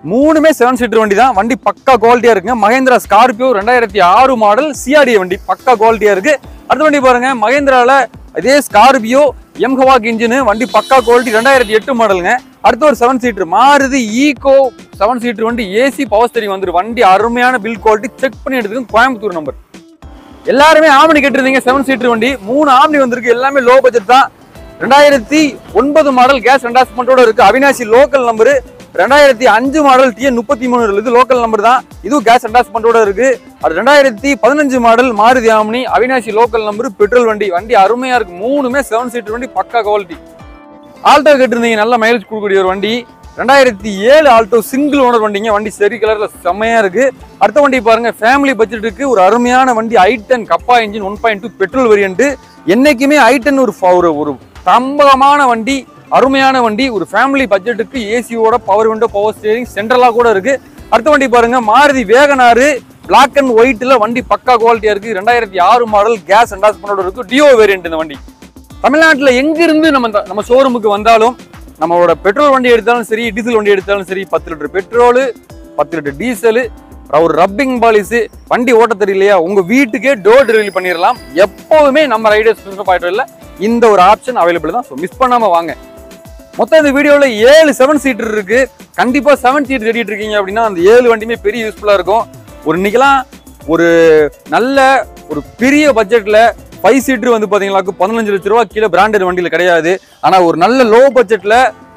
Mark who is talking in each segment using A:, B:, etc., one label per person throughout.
A: மூணுமே seven seater வண்டி தான் வண்டி பக்கா குவாலிட்டியா இருக்குங்க மகேந்திரா ஸ்கார்பியோ ரெண்டாயிரத்தி ஆறு மாடல் சிஆர்டி வண்டி பக்கா குவாலிட்டியா இருக்கு அடுத்த வண்டி பாருங்க மகேந்திரால இதே ஸ்கார்பியோ எம் ஹவாக் இன்ஜின் வண்டி பக்கா குவாலிட்டி ரெண்டாயிரத்தி எட்டு மாடலுங்க அடுத்து ஒரு seven seater Maruti Eeco seven seater வண்டி ஏசி பவர் ஸ்டேரிங் வந்துரு வண்டி அருமையான பில் குவாலிட்டி செக் பண்ணி எடுத்துக்கோங்க கோயம்புத்தூர் நம்பர் எல்லாருமே ஆம்னி கேட்டிருந்தீங்க செவன் சீட்டர் வண்டி மூணு ஆம்னி வந்திருக்கு எல்லாமே லோ பட்ஜெட் தான் ரெண்டாயிரத்தி ஒன்பது மாடல் கேஸ் ரெண்டாஸ்மெண்ட்டோட இருக்கு அவினாசி லோக்கல் நம்பர் ரெண்டாயிரத்தி அஞ்சு மாடல் டிஎன் முப்பத்தி மூணு இது லோக்கல் நம்பர் தான் இதுவும் கேஸ் ரெண்டாஸ்மெண்ட்டோட இருக்கு அது ரெண்டாயிரத்தி பதினஞ்சு model Maruti Omni Avinashi local number petrol வண்டி வண்டி அருமையா இருக்கு மூணுமே செவன் சீட்டர் வண்டி பக்கா குவாலிட்டி ஆல்டோ கேட்டிருந்தீங்க நல்ல மைலேஜ் கொடுக்கக்கூடிய ஒரு வண்டி ரெண்டாயிரத்தி ஏழு ஆல்டோ சிங்கிள் ஓனர் வண்டிங்க வண்டி சரி கலர்ல செம்மையா இருக்கு அடுத்த வண்டி பாருங்க ஃபேமிலி பட்ஜெட்டுக்கு ஒரு அருமையான வண்டி i ten Kappa engine one point two petrol variant என்னைக்குமே ஐ டென் ஒரு ஃப- ஒரு ஒரு தம்பகமான வண்டி அருமையான வண்டி ஒரு ஃபேமிலி பட்ஜெட்டுக்கு ஏசியோட பவர் விண்டோ பவர் ஸ்டேரிங் சென்ட்ரலா கூட இருக்கு அடுத்த வண்டி பாருங்க மாருதி வேகனாரு பிளாக் அண்ட் ஒயிட்ல வண்டி பக்கா குவாலிட்டியா இருக்கு ரெண்டாயிரத்தி ஆறு மாடல் கேஸ் ரெண்டாஸ்பனோட இருக்கு டியோ வேரியன்ட் இந்த வண்டி தமிழ்நாட்டில் எங்கிருந்து நம்ம இந்த- நம்ம ஷோரூமுக்கு வந்தாலும் நம்மளோட பெட்ரோல் வண்டி எடுத்தாலும் சரி டீசல் வண்டி எடுத்தாலும் சரி பத்து லிட்டர் பெட்ரோலு பத்து லிட்டர் டீசலு ஒரு ரப்பிங் பாலிசு வண்டி ஓட்ட தெரியலையா உங்க வீட்டுக்கே டோர் டெலிவரி பண்ணிடலாம் எப்போதுமே நம்ம ரைடர்ஸ் பாயிண்ட் இந்த ஒரு ஆப்ஷன் அவைலபிள் தான் ஸோ மிஸ் பண்ணாம வாங்க மொத்தம் இந்த வீடியோல ஏழு செவன் சீட்டர் இருக்கு கண்டிப்பா செவன் சீட் தேடிட்டு இருக்கீங்க அப்படின்னா அந்த ஏழு வண்டியுமே பெரிய யூஸ்ஃபுல்லா இருக்கும் ஒரு இன்னைக்கெல்லாம் ஒரு நல்ல ஒரு பெரிய பட்ஜெட்ல ஃபைவ் சீட்டர் வந்து பாத்தீங்கன்னாக்கு பதினஞ்சு லட்ச ரூபா கீழே பிராண்டட் வண்டியில கிடையாது ஆனா ஒரு நல்ல லோ பட்ஜெட்ல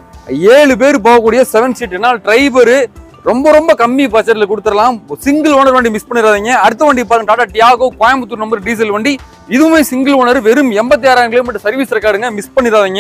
A: ஏழு பேர் போகக்கூடிய செவன் சீட்டுனா டிரைவர் ரொம்ப ரொம்ப கம்மி பட்ஜெட்ல கொடுத்துடலாம் சிங்கிள் ஓனர் வண்டி மிஸ் பண்ணிடாதீங்க அடுத்த வண்டி பாருங்க Tata Tiago Coimbatore number diesel வண்டி இதுவுமே சிங்கிள் ஓனர் வெறும் எண்பத்தி ஆறாயிரம் கிலோமீட்டர் சர்வீஸ் ரெக்கார்டுங்க மிஸ் பண்ணிடாதீங்க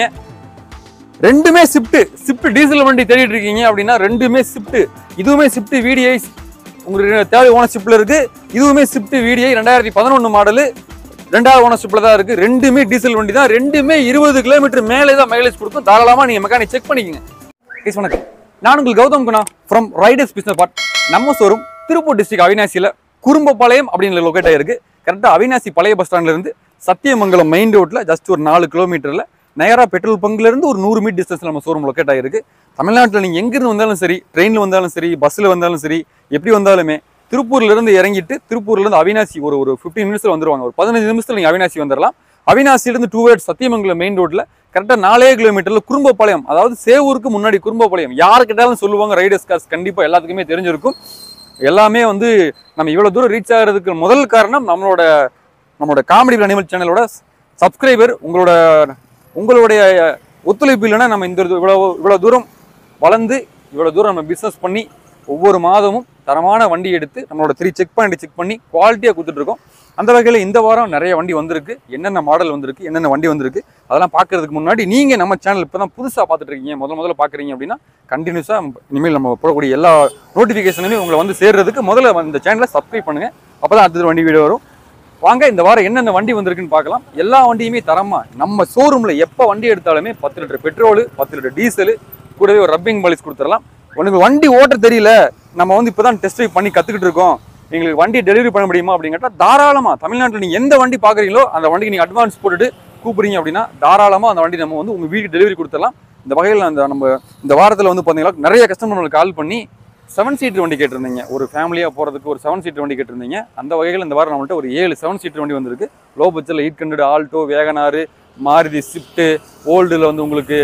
A: ரெண்டுமே ஷிஃப்ட் ஷிஃப்ட் டீசல் வண்டி தேடிட்டு இருக்கீங்க அப்படின்னா ரெண்டுமே ஷிஃப்ட் இதுவுமே ஷிஃப்ட் விடிஐ உங்களுக்கு தேவை ஓனர்ஷிப்ல இருக்கு இதுவுமே ஷிஃப்ட் விடிஐ ரெண்டாயிரத்தி பதினொன்று மாடலு ரெண்டாவது ஓனர்ஷிப்ல தான் இருக்கு ரெண்டுமே டீசல் வண்டி தான் ரெண்டுமே இருபது கிலோமீட்டர் மேலே தான் மைலேஜ் கொடுக்கும் தாராளமா நீங்க மெக்கானிக் செக் பண்ணிக்கங்க கைஸ் வணக்கம் நான் உங்கள் Gautham Guna from Riders business part நம்ம ஷோரூம் திருப்பூர் டிஸ்ட்ரிக்ட் அவினாசியில் குறும்பபாளையம் அப்படின்னு லொக்கேட் ஆயிருக்கு கரெக்டாக அவினாசி பழைய பஸ் ஸ்டாண்ட்ல இருந்து சத்தியமங்கலம் மெயின் ரோட்ல ஜஸ்ட் ஒரு நாலு கிலோமீட்டர்ல நயரா பெட்ரோல் பங்க்ல இருந்து ஒரு நூறு மீட் டிஸ்டன்ஸ்ல நம்ம ஷோரூம் லொக்கேட் ஆயிருக்கு தமிழ்நாட்டில் நீங்க எங்கிருந்து வந்தாலும் சரி ட்ரெயினில் வந்தாலும் சரி பஸ்ஸில் வந்தாலும் சரி எப்படி வந்தாலுமே திருப்பூர்ல இருந்து இறங்கிட்டு திருப்பூர்ல இருந்து அவினாசி ஒரு ஒரு ஃபிஃப்டீன் மினிட்ஸ்ல வந்துருவாங்க ஒரு பதினஞ்சு நிமிஷத்துல நீங்க அவினாசி வந்துடலாம் அவினாசியிலிருந்து டூ வேர்ட் சத்தியமங்கலம் மெயின் ரோட்ல கரெக்டாக நாலே கிலோமீட்டர்ல குறும்பபாளையம் அதாவது சேவூருக்கு முன்னாடி குறும்பபாளையம் யார் கேட்டாலும் சொல்லுவாங்க ரைடர்ஸ் கார்ஸ் கண்டிப்பா எல்லாத்துக்குமே தெரிஞ்சிருக்கும் எல்லாமே வந்து நம்ம இவ்வளவு தூரம் ரீச் ஆகிறதுக்கு முதல் காரணம் நம்மளோட நம்மளோட காமெடி அனிமல் சேனலோட சப்ஸ்கிரைபர் உங்களோட உங்களுடைய ஒத்துழைப்பு இல்லைன்னா நம்ம இந்த இது- இவ்வளவு இவ்வளவு தூரம் வளர்ந்து இவ்வளவு தூரம் நம்ம பிஸ்னஸ் பண்ணி ஒவ்வொரு மாதமும் தரமான வண்டி எடுத்து நம்மளோட த்ரீ செக் பாயிண்ட் செக் பண்ணி குவாலிட்டியாக கொடுத்துட்டு இருக்கோம் அந்த வகையில் இந்த வாரம் நிறைய வண்டி வந்திருக்கு என்னென்ன மாடல் வந்திருக்கு என்னென்ன வண்டி வந்திருக்கு அதெல்லாம் பார்க்கறதுக்கு முன்னாடி நீங்கள் நம்ம சேனல் இப்போ தான் புதுசாக பார்த்துட்டு இருக்கீங்க முதல்ல முதல்ல பார்க்குறீங்க அப்படின்னா கண்டினியூஸாக இனிமேல் நம்ம போடக்கூடிய எல்லா நோட்டிஃபிகேஷனுமே உங்களை வந்து சேர்றதுக்கு முதல்ல இந்த சேனலை சப்ஸ்கிரைப் பண்ணுங்கள் அப்போ தான் அடுத்தது வண்டி வீடியோ வரும் வாங்க இந்த வாரம் என்னென்ன வண்டி வந்திருக்குன்னு பார்க்கலாம் எல்லா வண்டியுமே தரமா நம்ம ஷோரூம்ல எப்போ வண்டி எடுத்தாலுமே பத்து லிட்டர் பெட்ரோலு பத்து லிட்டர் டீசலு கூடவே ஒரு ரப்பிங் பாலிஸ் கொடுத்துடலாம் உனக்கு வண்டி ஓட்ட தெரியல நம்ம வந்து இப்போதான் டெஸ்ட் ட்ரைவ் பண்ணி கத்துக்கிட்டு இருக்கோம் எங்களுக்கு வண்டி டெலிவரி பண்ண முடியுமா அப்படின்னு கேட்டால் தாராளமா தமிழ்நாட்டில் நீங்க எந்த வண்டி பார்க்குறீங்களோ அந்த வண்டிக்கு நீங்க அட்வான்ஸ் போட்டுட்டு கூப்பிடுறீங்க அப்படின்னா தாராளமா அந்த வண்டி நம்ம வந்து உங்க வீட்டுக்கு டெலிவரி கொடுத்துடலாம் இந்த வகையில் அந்த நம்ம இந்த வாரத்தில் வந்து பார்த்தீங்கன்னா நிறைய கஸ்டமர் கால் பண்ணி செவன் சீட்டர் வண்டி கேட்டிருந்தீங்க ஒரு ஃபேமிலியாக போகிறதுக்கு ஒரு செவன் சீட்டர் வண்டி கேட்டிருந்தீங்க அந்த வகையில் இந்த வாரம் நம்மள்ட்ட ஒரு ஏழு செவன் சீட்டர் வண்டி வந்திருக்கு லோ பட்ஜெட்டில் eight hundred Alto Wagon R Maruti Swift ஓல்டில் வந்து உங்களுக்கு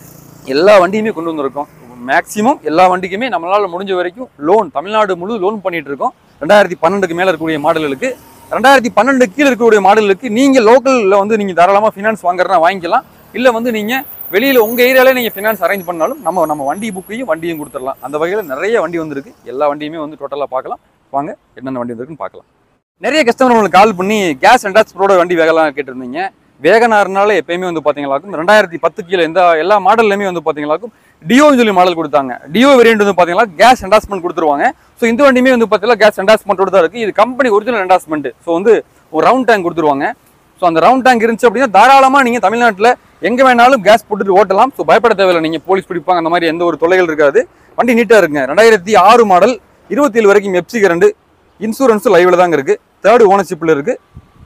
A: எல்லா வண்டியுமே கொண்டு வந்திருக்கோம் மேக்ஸிமம் எல்லா வண்டிக்குமே நம்மளால் முடிஞ்ச வரைக்கும் லோன் தமிழ்நாடு முழு லோன் பண்ணிட்டு இருக்கோம் ரெண்டாயிரத்தி பன்னெண்டுக்கு மேலே இருக்கக்கூடிய மாடல்களுக்கு ரெண்டாயிரத்தி பன்னெண்டு கீழே இருக்கக்கூடிய மாடலுக்கு நீங்கள் லோக்கலில் வந்து நீங்கள் தாராளமாக ஃபினான்ஸ் வாங்குறதுனா வாங்கிக்கலாம் இல்லை வந்து நீங்கள் வெளியில் உங்கள் ஏரியாவிலே நீங்கள் ஃபினான்ஸ் அரேஞ்ச் பண்ணாலும் நம்ம நம்ம வண்டி புக்கையும் வண்டியும் கொடுத்துடலாம் அந்த வகையில் நிறைய வண்டி வந்திருக்கு எல்லா வண்டியுமே வந்து டோட்டலாக பார்க்கலாம் வாங்க என்னென்ன வண்டி வந்திருக்குன்னு பார்க்கலாம் நிறைய கஸ்டமர் உங்களுக்கு கால் பண்ணி கேஸ் அண்டாக்ஸ்பரோட வண்டி வேகலாம் கேட்டிருந்தீங்க வேகனார்னால எப்பயுமே வந்து பார்த்தீங்களாக்கும் ரெண்டாயிரத்தி பத்து கீழே எந்த எல்லா மாடல்லையுமே வந்து பார்த்தீங்களாக்கும் டியோன்னு சொல்லி மாடல் கொடுத்தாங்க டியோ வேரியன்ட் வந்து பார்த்தீங்கன்னா கேஸ் என்டாஸ்மெண்ட் கொடுத்துருவாங்க ஸோ இந்த வண்டியுமே வந்து பார்த்தீங்கன்னா கேஸ் என்டாஸ்மெண்ட்டோட தான் இருக்குது இது கம்பெனி ஒரிஜினல் என்டாஸ்மெண்ட் ஸோ வந்து ஒரு ரவுண்ட் டேங்க் கொடுத்துருவாங்க ஸோ அந்த ரவுண்ட் டேங்க் இருந்துச்சு அப்படின்னா தாராளமாக நீங்கள் தமிழ்நாட்டில் எங்கே வேணாலும் கேஸ் போட்டுட்டு ஓட்டலாம் ஸோ பயப்பட தேவையில்லை நீங்கள் போலீஸ் பிடிப்பாங்க அந்த மாதிரி எந்த ஒரு தொல்லைகள் இருக்காது வண்டி நீட்டாக இருக்குங்க ரெண்டாயிரத்தி ஆறு மாடல் இருபத்தி ஏழு வரைக்கும் எப்சி கரண்டு இன்சூரன்ஸும் லைவ்ல தாங்க இருக்குது தேர்ட் ஓனர்ஷிப்பில் இருக்குது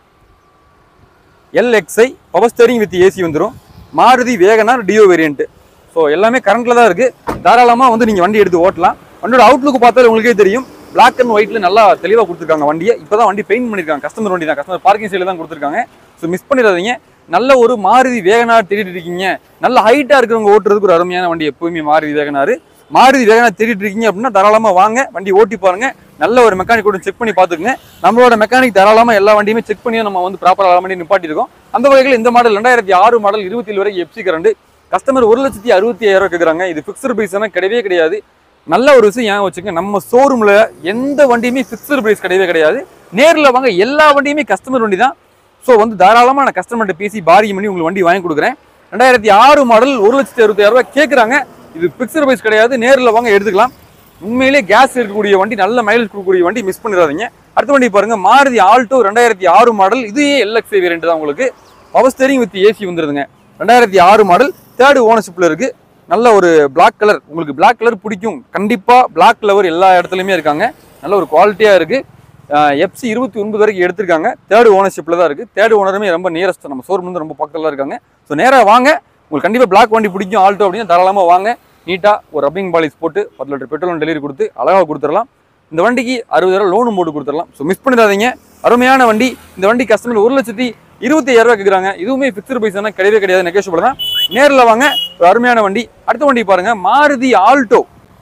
A: LXi power steering with AC வந்துடும் Maruti WagonR duo variant so எல்லாமே கரண்ட்ல தான் இருக்கு தாராளமாக வந்து நீங்கள் வண்டி எடுத்து ஓட்டலாம் வண்டியோட அவுட்லுக் பார்த்தாலே உங்களுக்கே தெரியும் Black அண்ட் ஒயிட்ல நல்லா தெளிவாக கொடுத்துருக்காங்க வண்டியை இப்போதான் வண்டி பெயிண்ட் பண்ணிருக்காங்க கஸ்டமர் வண்டி தான் கஸ்டமர் பார்க்கிங் சைடில் தான் கொடுத்துருக்காங்க ஸோ மிஸ் பண்ணிடாதீங்க நல்ல ஒரு மாருதி வேகனார் தேடிட்டு இருக்கீங்க நல்ல ஹைட்டா இருக்கிறவங்க ஓட்டுறதுக்கு ஒரு அருமையான வண்டி எப்பவுமே மாருதி வேகனார் மாருதி வேகனார் தேடிட்டு இருக்கீங்க அப்படின்னா தாராளமா வாங்க வண்டி ஓட்டி பாருங்க நல்ல ஒரு மெக்கானிக் கூட செக் பண்ணி பார்த்துக்குங்க நம்மளோட மெக்கானிக் தாராளமா எல்லா வண்டியுமே செக் பண்ணி நம்ம வந்து ப்ராப்பராக எல்லா வண்டியும் நிப்பாட்டிருக்கோம் அந்த வகையில் இந்த மாடல் ரெண்டாயிரத்தி ஆறு மாடல் இருபத்தி ஏழு வரைக்கும் எஃப்சி கரண்ட் கஸ்டமர் ஒரு லட்சத்தி அறுபத்தி ஐயாயிரம் கேட்குறாங்க இது ஃபிக்ஸ்டு பிரைஸ் கிடையவே கிடையாது நல்ல ஒரு விஷயம் ஏன் வச்சுங்க நம்ம ஷோரூம்ல எந்த வண்டியுமே ஃபிக்ஸ்டு பிரைஸ் கிடையவே கிடையாது நேர்ல வாங்க எல்லா வண்டியுமே கஸ்டமர் வண்டி தான் ஸோ வந்து தாராளமாக நான் கஸ்டமர்கிட்ட பேசி பாரியம் பண்ணி உங்களுக்கு வண்டி வாங்கி கொடுக்குறேன் ரெண்டாயிரத்தி ஆறு மாடல் ஒரு லட்சத்தி அறுபத்தாயிரம் ரூபாய் கேட்குறாங்க இது ஃபிக்ஸ்டு பிரைஸ் கிடையாது நேரில் வாங்க எடுத்துக்கலாம் உண்மையிலேயே கேஸ் இருக்கக்கூடிய வண்டி நல்ல மைலேஜ் கொடுக்கக்கூடிய வண்டி மிஸ் பண்ணிடாதீங்க அடுத்த வண்டி பாருங்க மாருதி ஆல்டோ ரெண்டாயிரத்தி ஆறு மாடல் இதே எல்எக்ஸ் வேரியன்ட் தான் உங்களுக்கு பவர் ஸ்டேரிங் வித் ஏசி வந்துருதுங்க ரெண்டாயிரத்தி ஆறு மாடல் தேர்ட் ஓனர்ஷிப்ல இருக்கு நல்ல ஒரு Black கலர் உங்களுக்கு Black கலர் பிடிக்கும் கண்டிப்பா Black லவர் எல்லா இடத்துலையுமே இருக்காங்க நல்ல ஒரு குவாலிட்டியா இருக்கு எஃப்சி இருபத்தி ஒன்பது வரைக்கும் எடுத்திருக்காங்க தேர்ட் ஓனர்ஷிப்ல தான் இருக்கு தேர்ட் ஓனருமே ரொம்ப நியரஸ்ட் நம்ம ஷோரூம் வந்து ரொம்ப பக்கத்துல இருக்காங்க ஸோ நேராக வாங்க உங்களுக்கு கண்டிப்பா Black வண்டி பிடிக்கும் ஆல்டோ அப்படின்னு தாராளமா வாங்க நீட்டா ஒரு ரப்பிங் பாலிஸ் போட்டு பத்து லிட்டர் பெட்ரோல் டெலிவரி கொடுத்து அழகாக கொடுத்துடலாம் இந்த வண்டிக்கு அறுபதாயிரம் லோனும் போட்டு கொடுத்துடலாம் ஸோ மிஸ் பண்ணிடாதீங்க அருமையான வண்டி இந்த வண்டி கஸ்டமர் ஒரு லட்சத்தி இருபத்தி ஐயாயிரம் ரூபாய் கேட்குறாங்க இதுவுமே ஃபிக்ஸ்டு பிரைஸ் தானே கிடையவே கிடையாது நெகோஷியபிள் தான் நேரில் வாங்க ஒரு அருமையான வண்டி அடுத்த வண்டி பாருங்க மாருதி ஆல்டோ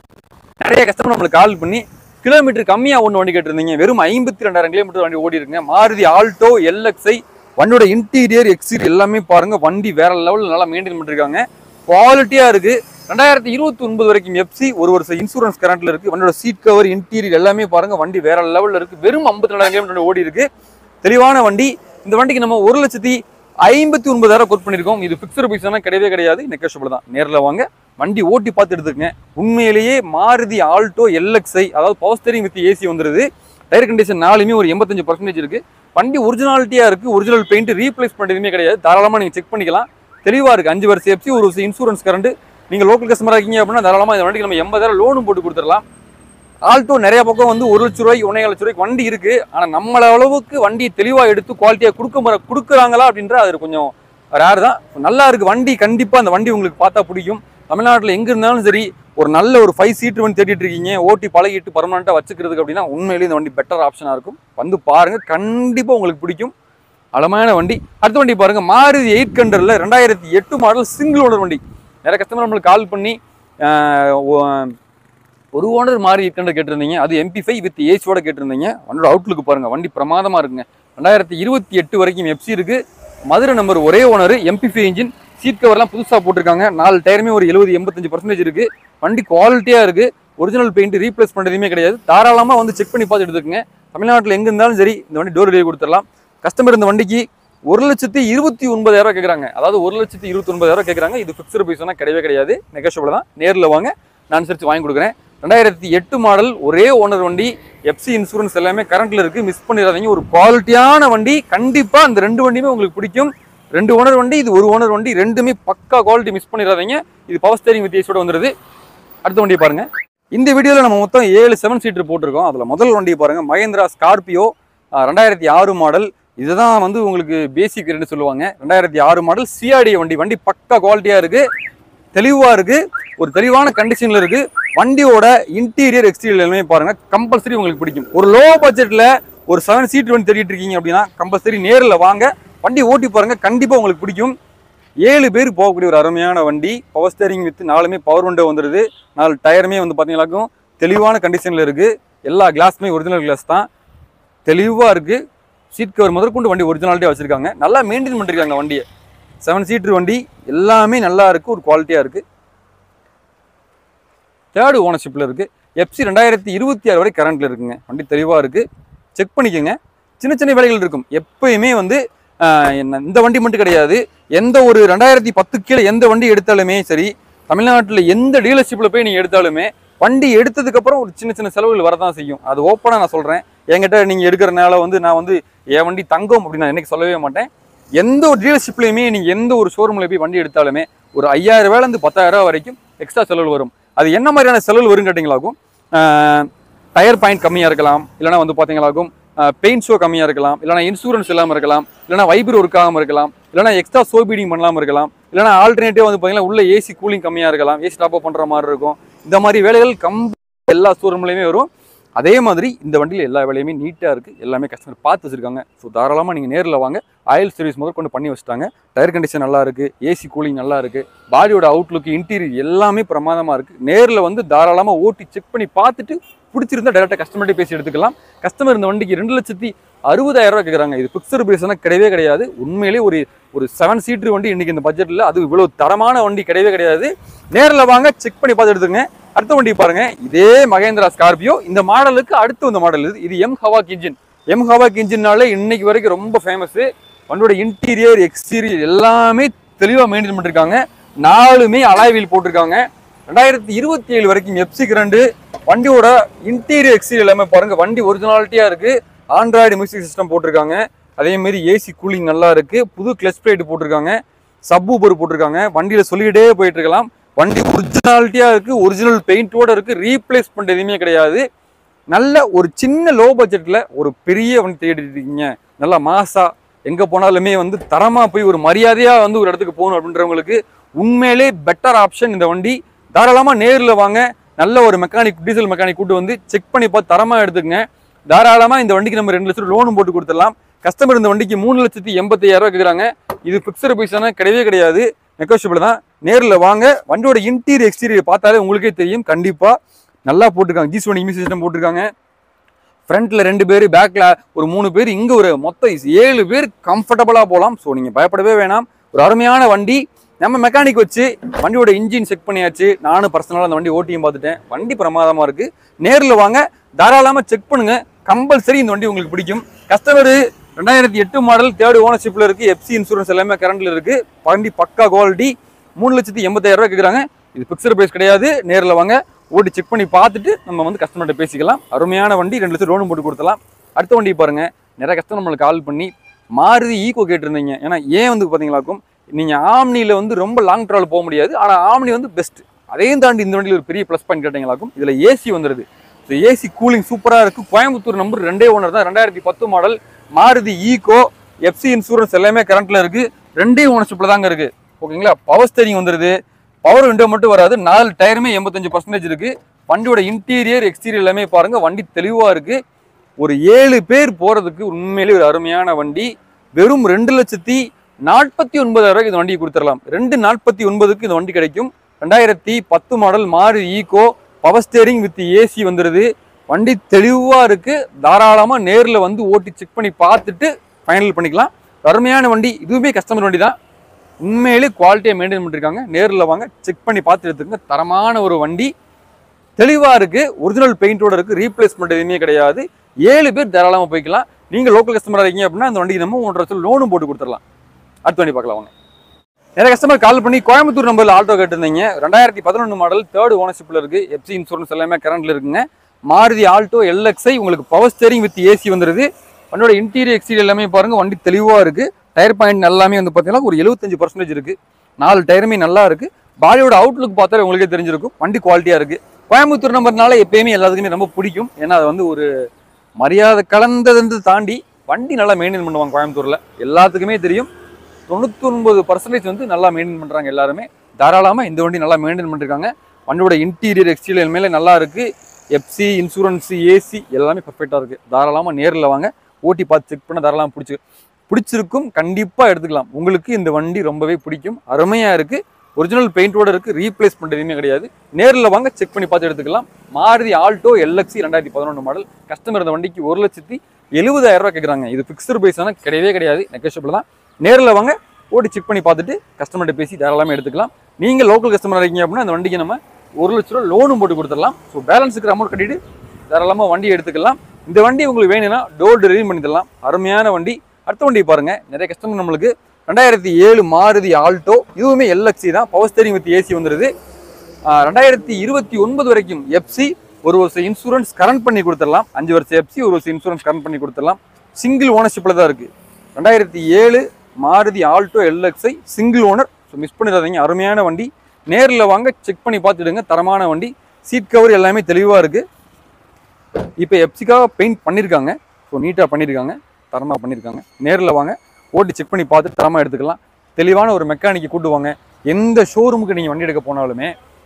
A: நிறைய கஸ்டமர் நம்மளுக்கு கால் பண்ணி கிலோமீட்டர் கம்மியா ஒன்று வண்டி கேட்டிருந்தீங்க வெறும் ஐம்பத்தி ரெண்டாயிரம் கிலோமீட்டர் வண்டி ஓடி இருக்குங்க மாருதி ஆல்டோ எல்எக்ஸ்ஐ வண்டியோட இன்டீரியர் எக்ஸ்டீரியர் எல்லாமே பாருங்க வண்டி வேற லெவலில் நல்லா மெயின்டைன் பண்ணிருக்காங்க குவாலிட்டியா இருக்கு ரெண்டாயிரத்தி இருபத்தி ஒன்பது வரைக்கும் எஃப்சி ஒரு வருஷம் இன்சூரன்ஸ் கரண்ட்ல இருக்கு வண்டியோட சீட் கவர் இன்டீரியர் எல்லாமே பாருங்க வண்டி வேற லெவல்ல இருக்கு வெறும் ஐம்பத்தி ரெண்டாயிரம் கிலோமீட்டர் ஓடி இருக்கு தெளிவான வண்டி இந்த வண்டிக்கு நம்ம ஒரு லட்சத்தி ஐம்பத்தி ஒன்பதாயிரம் கோட் பண்ணியிருக்கோம் இது ஃபிக்ஸ்டு பைசானா கிடையவே கிடையாது நெகோஷியபிள் தான் நேரில் வாங்க வண்டி ஓட்டி பார்த்து எடுத்துக்கங்க உண்மையிலேயே மாருதி ஆல்டோ எல்எக்ஸ்ஐ அதாவது பவர் ஸ்டேரிங் வித் ஏசி வந்துருது டயர் கண்டிஷன் நாலுமே ஒரு எண்பத்தஞ்சு பர்சன்டேஜ் இருக்கு வண்டி ஒரிஜினாலிட்டியா இருக்கு ஒரிஜினல் பெயிண்ட் ரீப்ளேஸ் பண்ணதுமே கிடையாது தாராளமா நீங்க செக் பண்ணிக்கலாம் தெளிவா இருக்கு அஞ்சு வருஷம் எஃப்சி ஒரு வருஷம் இன்சூரன்ஸ் கரண்ட் நீங்க லோக்கல் கஸ்டமரா இருக்கீங்க அப்படின்னா தாராளமா இந்த வண்டிக்கு நம்ம எண்பதாயிரம் லோனும் போட்டு கொடுத்துடலாம் ஆல்டோ நிறைய பக்கம் வந்து ஒரு லட்ச ரூபாய்க்கு ஒன்றே லட்ச ரூபாய்க்கு வண்டி இருக்கு ஆனா நம்மள அளவுக்கு வண்டி தெளிவா எடுத்து குவாலிட்டியா கொடுக்க முறை கொடுக்குறாங்களா அப்படின்ற அது கொஞ்சம் ரேர் தான் நல்லா இருக்கு வண்டி கண்டிப்பா அந்த வண்டி உங்களுக்கு பார்த்தா பிடிக்கும் தமிழ்நாட்டில் எங்க இருந்தாலும் சரி ஒரு நல்ல ஒரு ஃபைவ் சீட் வந்து தேடிட்டு இருக்கீங்க ஓட்டி பழகிட்டு பர்மனெண்ட்டாக வச்சுக்கிறதுக்கு அப்படின்னா உண்மையிலேயே இந்த வண்டி பெட்டர் ஆப்ஷனாக இருக்கும் வந்து பாருங்க கண்டிப்பாக உங்களுக்கு பிடிக்கும் அழமான வண்டி அடுத்த வண்டி பாருங்க மாருதி எயிட் கண்டரில் ரெண்டாயிரத்தி எட்டு மாடல் சிங்கிள் ஓனர் வண்டி நிறைய கஸ்டமர் நம்மளுக்கு கால் பண்ணி ஆஹ், ஒ- ஒரு ஓனர் மாறி எயிட் கண்டர் கேட்டிருந்தீங்க அது எம்பி ஃபைவ் வித் ஏசியோட கேட்டிருந்தீங்க வண்டியோட அவுட்லுக்கு பாருங்க வண்டி பிரமாதமா இருக்குங்க ரெண்டாயிரத்தி இருபத்தி எட்டு வரைக்கும் எஃப்சி இருக்கு மதுரை நம்பர் ஒரே owner MP five engine seat கவர்லாம் புதுசாக போட்டிருக்காங்க நாலு டயருமே ஒரு எழுபது எண்பத்தஞ்சு பர்சன்டேஜ் இருக்கு வண்டி குவாலிட்டியாக இருக்கு ஒரிஜினல் பெயிண்ட் ரீப்ளேஸ் பண்ணுறதுமே கிடையாது தாராளமாக வந்து செக் பண்ணி பார்த்து எடுத்துக்கங்க தமிழ்நாட்டில் எங்கே இருந்தாலும் சரி இந்த வண்டி டோர் டெலிவரி கொடுத்துடலாம் கஸ்டமர் இந்த வண்டிக்கு ஒரு லட்சத்தி இருபத்தி ஒன்பதாயிரம் கேட்குறாங்க அதாவது ஒரு லட்சத்தி இருபத்தி ஒன்பதாயிரம் கேட்குறாங்க இது ஃபிக்ஸ்டு பைஸ்னா கிடையவே கிடையாது நெகோஷியபிள் தான் நேரில் வாங்க நான் சரிச்சு வாங்கி கொடுக்குறேன் ரெண்டாயிரத்தி எட்டு மாடல் ஒரே ஓனர் வண்டி எஃப்சி இன்சூரன்ஸ் எல்லாமே கரண்ட்ல இருக்கு மிஸ் பண்ணிடாதீங்க ஒரு குவாலிட்டியான வண்டி கண்டிப்பா அந்த ரெண்டு வண்டியுமே உங்களுக்கு பிடிக்கும் ரெண்டு ஓனர் வண்டி இது ஒரு ஓனர் வண்டி ரெண்டுமே பக்கா குவாலிட்டி மிஸ் பண்ணிடாதீங்க இது பவர் ஸ்டேரிங் வித் ஏசியோட வந்துருது அடுத்த வண்டியை பாருங்க இந்த வீடியோவில் நம்ம மொத்தம் ஏழு செவன் சீட்டர் போட்டிருக்கோம் அதில் முதல் வண்டியை பாருங்க மகேந்திரா ஸ்கார்பியோ ரெண்டாயிரத்தி ஆறு மாடல் இதுதான் வந்து உங்களுக்கு பேசிக் வேரியன்ட் சொல்லுவாங்க ரெண்டாயிரத்தி ஆறு மாடல் சிஆர்டி வண்டி வண்டி பக்கா குவாலிட்டியாக இருக்கு தெளிவாக இருக்கு ஒரு தெளிவான கண்டிஷனில் இருக்கு வண்டியோட இன்டீரியர் எக்ஸ்டீரியர் எல்லாமே பாருங்க கம்பல்சரி உங்களுக்கு பிடிக்கும் ஒரு லோ பட்ஜெட்டில் ஒரு செவன் சீட் வண்டி தேடிட்டு இருக்கீங்க அப்படின்னா கம்பல்சரி நேரில் வாங்க வண்டி ஓட்டி பாருங்க கண்டிப்பாக உங்களுக்கு பிடிக்கும் ஏழு பேர் போகக்கூடிய ஒரு அருமையான வண்டி பவர் ஸ்டேரிங் வித் நாலுமே பவர் விண்டோ வந்துடுது நாலு டயருமே வந்து பார்த்தீங்கன்னாக்கும் தெளிவான கண்டிஷனில் இருக்குது எல்லா கிளாஸுமே ஒரிஜினல் கிளாஸ் தான் தெளிவாக இருக்குது சீட் கவர் முதற்கொண்டு வண்டி ஒரிஜினாலிட்டியாக வச்சுருக்காங்க நல்லா மெயின்டைன் பண்ணிருக்காங்க வண்டியை செவன் சீட்ரு வண்டி எல்லாமே நல்லா இருக்குது ஒரு குவாலிட்டியாக இருக்குது தேர்டு ஓனர்ஷிப்பில் இருக்குது எஃப்சி ரெண்டாயிரத்தி இருபத்தி ஆறு வரை கரண்ட்டில் இருக்குங்க வண்டி தெளிவாக இருக்குது செக் பண்ணிக்கோங்க சின்ன சின்ன வேலைகள் இருக்கும் எப்பயுமே வந்து ஆஹ், என்ன- இந்த வண்டி மட்டும் கிடையாது எந்த ஒரு ரெண்டாயிரத்தி பத்து கீழே எந்த வண்டி எடுத்தாலுமே சரி தமிழ்நாட்டில் எந்த டீலர்ஷிப்பில் போய் நீங்கள் எடுத்தாலுமே வண்டி எடுத்ததுக்கப்புறம் ஒரு சின்ன சின்ன செலவுகள் வரதான் செய்யும் அது ஓப்பனாக நான் சொல்கிறேன் என்கிட்ட நீங்கள் எடுக்கிறனால வந்து நான் வந்து என் வண்டி தங்கம் அப்படின்னு நான் என்னைக்கு சொல்லவே மாட்டேன் எந்த ஒரு டீலர்ஷிப்லையுமே நீங்கள் எந்த ஒரு ஷோரூமில் போய் வண்டி எடுத்தாலுமே ஒரு ஐயாயிரம் ரூபாயிலேருந்து பத்தாயிரம் ரூபாய் வரைக்கும் எக்ஸ்ட்ரா செலவு வரும் அது என்ன மாதிரியான செலவு வரும் கேட்டிங்களாகும் டயர் பாயிண்ட் கம்மியாக இருக்கலாம் இல்லைனா வந்து பார்த்தீங்களாகும் பெயிண்ட் ஷோ கம்மியாக இருக்கலாம் இல்லைனா இன்சூரன்ஸ் இல்லாமல் இருக்கலாம் இல்லைனா வைப்ரோ ஒர்க் ஆகாமல் இருக்கலாம் இல்லைனா எக்ஸ்ட்ரா சோ பீடிங் பண்ணாமல் இருக்கலாம் இல்லைனா ஆல்டர்னேட்டிவ் வந்து பார்த்தீங்கன்னா உள்ள ஏசி கூலிங் கம்மியாக இருக்கலாம் ஏசி டாப் அப் பண்ணுற மாதிரி இருக்கும் இந்த மாதிரி வேலைகள் கம் எல்லா ஷோரூம்லையுமே வரும் அதே மாதிரி இந்த வண்டியில் எல்லா வேலையுமே நீட்டாக இருக்குது எல்லாமே கஸ்டமர் பார்த்து வச்சிருக்காங்க ஸோ தாராளமாக நீங்கள் நேரில் வாங்க ஆயில் சர்வீஸ் முதல் கொண்டு பண்ணி வச்சுட்டாங்க டயர் கண்டிஷன் நல்லா இருக்குது ஏசி கூலிங் நல்லா இருக்குது பாடியோட அவுட்லுக் இன்டீரியர் எல்லாமே பிரமாதமாக இருக்குது நேரில் வந்து தாராளமாக ஓட்டி செக் பண்ணி பார்த்துட்டு பிடிச்சிருந்தா டேரெக்டாக கஸ்டமர்கிட்ட பேசி எடுத்துக்கலாம் கஸ்டமர் இந்த வண்டிக்கு ரெண்டு லட்சத்தி அறுபதாயிரம் ரூபாய் கேட்குறாங்க இது ஃபிக்ஸட் பிரைஸ்னா கிடையவே கிடையாது உண்மையிலே ஒரு ஒரு செவன் சீட்டர் வண்டி இன்னைக்கு இந்த பட்ஜெட்டில் அது இவ்வளோ தரமான வண்டி கிடையவே கிடையாது நேரில் வாங்க செக் பண்ணி பார்த்து எடுத்துங்க அடுத்த வண்டி பாருங்க இதே மகேந்திரா ஸ்கார்பியோ இந்த மாடலுக்கு அடுத்து இந்த மாடல் இது இது M Hawk engine M Hawk இன்ஜின்னாலே இன்னைக்கு வரைக்கும் ரொம்ப ஃபேமஸ் வண்டியோட இன்டீரியர் எக்ஸ்டீரியர் எல்லாமே தெளிவாக மெயின்டைன் பண்ணிருக்காங்க நாலுமே அலாய்வில் போட்டிருக்காங்க ரெண்டாயிரத்தி இருபத்தி ஏழு வரைக்கும் எப்சி ரெண்டு வண்டியோட இன்டீரியர் எக்ஸ்டீரியர் எல்லாமே பாருங்க வண்டி ஒரிஜினாலிட்டியா இருக்கு ஆண்ட்ராய்டு மியூசிக் சிஸ்டம் போட்டிருக்காங்க அதே மாதிரி ஏசி கூலிங் நல்லா இருக்கு புது கிளச் பிளேட் போட்டிருக்காங்க சப் ஊபர் போட்டிருக்காங்க வண்டியில சொல்லிக்கிட்டே போயிட்டு இருக்கலாம் வண்டி ஒரிஜினாலிட்டியா இருக்கு ஒரிஜினல் பெயிண்டோட இருக்கு ரீப்ளேஸ்மெண்ட் எதுவுமே கிடையாது நல்ல ஒரு சின்ன லோ பட்ஜெட்ல ஒரு பெரிய வண்டி தேடிட்டு இருக்கீங்க நல்லா மாசா எங்க போனாலுமே வந்து தரமா போய் ஒரு மரியாதையா வந்து ஒரு இடத்துக்கு போகணும் அப்படின்றவங்களுக்கு உண்மையிலே பெட்டர் ஆப்ஷன் இந்த வண்டி தாராளமா நேர்ல வாங்க நல்ல ஒரு மெக்கானிக் டீசல் மெக்கானிக் கூட்டு வந்து செக் பண்ணி பார்த்து தரமா எடுத்துக்கங்க தாராளமா இந்த வண்டிக்கு நம்ம ரெண்டு லட்சம் லோனும் போட்டு கொடுத்துடலாம் கஸ்டமர் இந்த வண்டிக்கு மூணு லட்சத்தி எண்பத்தி ஐயாயிரம் ரூபாய் கேட்குறாங்க இது பிக்சர் பைசானா கிடையவே கிடையாது நெகோஷியபிள் தான் நேரில் வாங்க வண்டியோட இன்டீரியர் எக்ஸ்டீரியர் பார்த்தாலே உங்களுக்கே தெரியும் கண்டிப்பா நல்லா போட்டிருக்காங்க ஜி சோனி சிஸ்டம் போட்டிருக்காங்க ஃப்ரண்ட்ல ரெண்டு பேர் பேக்ல ஒரு மூணு பேர் இங்க ஒரு மொத்தம் ஏழு பேர் கம்ஃபர்டபுளா போகலாம் ஸோ நீங்க பயப்படவே வேணாம் ஒரு அருமையான வண்டி நம்ம மெக்கானிக் வச்சு வண்டியோட இன்ஜின் செக் பண்ணியாச்சு நானும் பர்சனலாக அந்த வண்டி ஓட்டியும் பார்த்துட்டேன் வண்டி பிரமாதமா இருக்கு நேரில் வாங்க தாராளமாக செக் பண்ணுங்க கம்பல்சரி இந்த வண்டி உங்களுக்கு பிடிக்கும் கஸ்டமர் ரெண்டாயிரத்தி எட்டு மாடல் தேர்ட் ஓனர்ஷிப்ல இருக்கு எஃப்சி இன்சூரன்ஸ் எல்லாமே கரண்ட்ல இருக்கு வண்டி பக்கா குவாலிட்டி மூணு லட்சத்தி எண்பத்தாயிரம் ரூபாய் கேட்குறாங்க இது பிக்சர் பிரைஸ் கிடையாது நேரில் வாங்க ஓட்டி செக் பண்ணி பார்த்துட்டு நம்ம வந்து கஸ்டமர்கிட்ட பேசிக்கலாம் அருமையான வண்டி ரெண்டு லட்சம் லோனும் போட்டு கொடுத்தலாம் அடுத்த வண்டி பாருங்க நிறைய கஸ்டமர் நம்மளுக்கு கால் பண்ணி மாருதி ஈகோ கேட்டிருந்தீங்க ஏன்னா ஏன் வந்து பார்த்தீங்களாக்கும் நீங்கள் ஆம்னியில் வந்து ரொம்ப லாங் ட்ராவல் போக முடியாது ஆனால் ஆம்னி வந்து பெஸ்ட் அதையும் தாண்டி இந்த வண்டியில் ஒரு பெரிய ப்ளஸ் பாயிண்ட் கேட்டீங்களாக்கும் இதில் ஏசி வந்துடுது ஸோ ஏசி கூலிங் சூப்பராக இருக்குது கோயம்புத்தூர் நம்பர் ரெண்டே ஓனர் தான் ரெண்டாயிரத்தி பத்து model Maruti Eeco FC insurance எல்லாமே கரண்ட்டில் இருக்குது ரெண்டே ஓனர்ஷிப்பில் தாங்க இருக்குது ஓகேங்களா பவர் ஸ்டேரிங் வந்துடுது பவர் விண்டோ மட்டும் வராது நாலு டயருமே எண்பத்தஞ்சு பர்சன்டேஜ் இருக்குது வண்டியோட இன்டீரியர் எக்ஸ்டீரியர் எல்லாமே பாருங்கள் வண்டி தெளிவாக இருக்குது ஒரு ஏழு பேர் போகிறதுக்கு உண்மையிலே ஒரு அருமையான வண்டி வெறும் ரெண்டு லட்சத்தி நாற்பத்தி ஒன்பதாயிரம் ரூபாய்க்கு இந்த வண்டியை கொடுத்துடலாம் ரெண்டு நாற்பத்தி ஒன்பதுக்கு இந்த வண்டி கிடைக்கும் ரெண்டாயிரத்தி பத்து model Maruti Eeco power steering with AC வந்துடுது வண்டி தெளிவாக இருக்கு தாராளமாக நேரில் வந்து ஓட்டி செக் பண்ணி பார்த்துட்டு ஃபைனல் பண்ணிக்கலாம் அருமையான வண்டி இதுவுமே கஸ்டமர் வண்டி தான் உண்மையிலே குவாலிட்டியை மெயின்டைன் பண்ணிருக்காங்க நேரில் வாங்க செக் பண்ணி பார்த்து எடுத்துக்கங்க தரமான ஒரு வண்டி தெளிவாக இருக்கு ஒரிஜினல் பெயிண்டோட இருக்கு ரீப்ளேஸ்மெண்ட் எதுவுமே கிடையாது ஏழு பேர் தாராளமாக போய்க்கலாம் நீங்கள் லோக்கல் கஸ்டமராக இருக்கீங்க அப்படின்னா அந்த வண்டிக்கு நம்ம ஒன்றரை லட்சம் லோனும் போட்டு கொடுத்துடலாம் அடுத்த வண்டி பார்க்கலாம் வாங்க நிறைய கஸ்டமர் கால் பண்ணி கோயம்புத்தூர் நம்பரில் ஆல்டோ கேட்டிருந்தீங்க ரெண்டாயிரத்தி பதினொன்று மாடல் தேர்ட் ஓனர்ஷிப்பில் இருக்கு எஃப்சி இன்சூரன்ஸ் எல்லாமே கரண்ட்ல இருக்குங்க மாருதி ஆல்டோ எல்எக்ஸ்ஐ உங்களுக்கு பவர் ஸ்டேரிங் வித் ஏசி வந்துருது வண்டியோட இன்டீரியர் எக்ஸ்டீரியர் எல்லாமே பாருங்க வண்டி தெளிவாக இருக்கு டயர் பாயிண்ட் எல்லாமே வந்து பார்த்தீங்கன்னா ஒரு எழுபத்தஞ்சு பர்சன்டேஜ் இருக்கு நாலு டயருமே நல்லா இருக்கு பாடியோட அவுட்லுக் பார்த்தாலே உங்களுக்கே தெரிஞ்சிருக்கும் வண்டி குவாலிட்டியா இருக்கு கோயம்புத்தூர் நம்பர்னால எப்பயுமே எல்லாத்துக்குமே ரொம்ப பிடிக்கும் ஏன்னா அது வந்து ஒரு மரியாதை கலந்தது தாண்டி வண்டி நல்லா மெயின்டைன் பண்ணுவாங்க கோயம்புத்தூர்ல எல்லாத்துக்குமே தெரியும் தொண்ணூத்தொன்பது பர்சன்டேஜ் வந்து நல்லா மெயின்டைன் பண்றாங்க எல்லாருமே தாராளமா இந்த வண்டி நல்லா மெயின்டைன் பண்ணிருக்காங்க வண்டியோட இன்டீரியர் எக்ஸ்டீரியர் மேலே நல்லா இருக்கு எஃப்சி இன்சூரன்ஸ் ஏசி எல்லாமே பர்ஃபெக்டா இருக்கு தாராளமா நேரில் வாங்க ஓட்டி பார்த்து செக் பண்ண தாராளமா பிடிச்சி பிடிச்சிருக்கும் கண்டிப்பா எடுத்துக்கலாம் உங்களுக்கு இந்த வண்டி ரொம்பவே பிடிக்கும் அருமையா இருக்கு ஒரிஜினல் பெயிண்டோட இருக்கு ரீப்ளேஸ்மெண்ட் எதுவுமே கிடையாது நேரில் வாங்க செக் பண்ணி பார்த்து எடுத்துக்கலாம் மாருதி ஆல்டோ எல்எக்ஸி ரெண்டாயிரத்தி பதினொன்று மாடல் கஸ்டமர் இந்த வண்டிக்கு ஒரு லட்சத்தி எழுபதாயிரம் ரூபாய் கேட்குறாங்க இது ஃபிக்ஸ்டு பிரைஸ் ஆனால் கிடையவே கிடையாது நெகோஷியபிள் தான் நேரில் வாங்க ஓட்டி செக் பண்ணி பார்த்துட்டு கஸ்டமர்கிட்ட பேசி தாராளமாக எடுத்துக்கலாம் நீங்கள் லோக்கல் கஸ்டமர் இருக்கீங்க அப்படின்னா அந்த வண்டிக்கு நம்ம ஒரு லட்ச ரூபா லோனும் போட்டு கொடுத்துடலாம் ஸோ பேலன்ஸ் இருக்கிற அமௌண்ட் கட்டிட்டு தாராளமாக வண்டி எடுத்துக்கலாம் இந்த வண்டி உங்களுக்கு வேணும்னா டோர் டெலிவரி பண்ணி தரலாம் அருமையான வண்டி அடுத்த வண்டி பாருங்க நிறைய கஸ்டமர் நம்மளுக்கு ரெண்டாயிரத்தி ஏழு மாருதி ஆல்டோ இதுவுமே எல்எக்ஸி தான் பவர் ஸ்டேரிங் வித் ஏசி வந்துருது ஆஹ் ரெண்டாயிரத்தி இருபத்தி ஒன்பது வரைக்கும் எஃப்சி ஒரு வருஷம் இன்சூரன்ஸ் கரண்ட் பண்ணி கொடுத்துடலாம் அஞ்சு வருஷம் எஃப்சி ஒரு வருஷம் இன்சூரன்ஸ் கரண்ட் பண்ணி கொடுத்துடலாம் சிங்கிள் ஓனர்ஷிப்பில் தான் இருக்குது ரெண்டாயிரத்தி ஏழு Maruti Alto LXI single owner so miss பண்ணிடாதீங்க அருமையான வண்டி நேரில் வாங்க செக் பண்ணி பார்த்துடுங்க தரமான வண்டி சீட் கவர் எல்லாமே தெளிவாக இருக்குது இப்போ எப்சிக்காக பெயிண்ட் பண்ணியிருக்காங்க ஸோ நீட்டாக பண்ணியிருக்காங்க தரமாக பண்ணியிருக்காங்க நேரில் வாங்க ஓட்டி செக் பண்ணி பார்த்து தரமாக எடுத்துக்கலாம் தெளிவான ஒரு மெக்கானிக்கை கூட்டு வாங்க எந்த ஷோரூமுக்கு நீங்கள் வண்டி எடுக்க போனாலுமே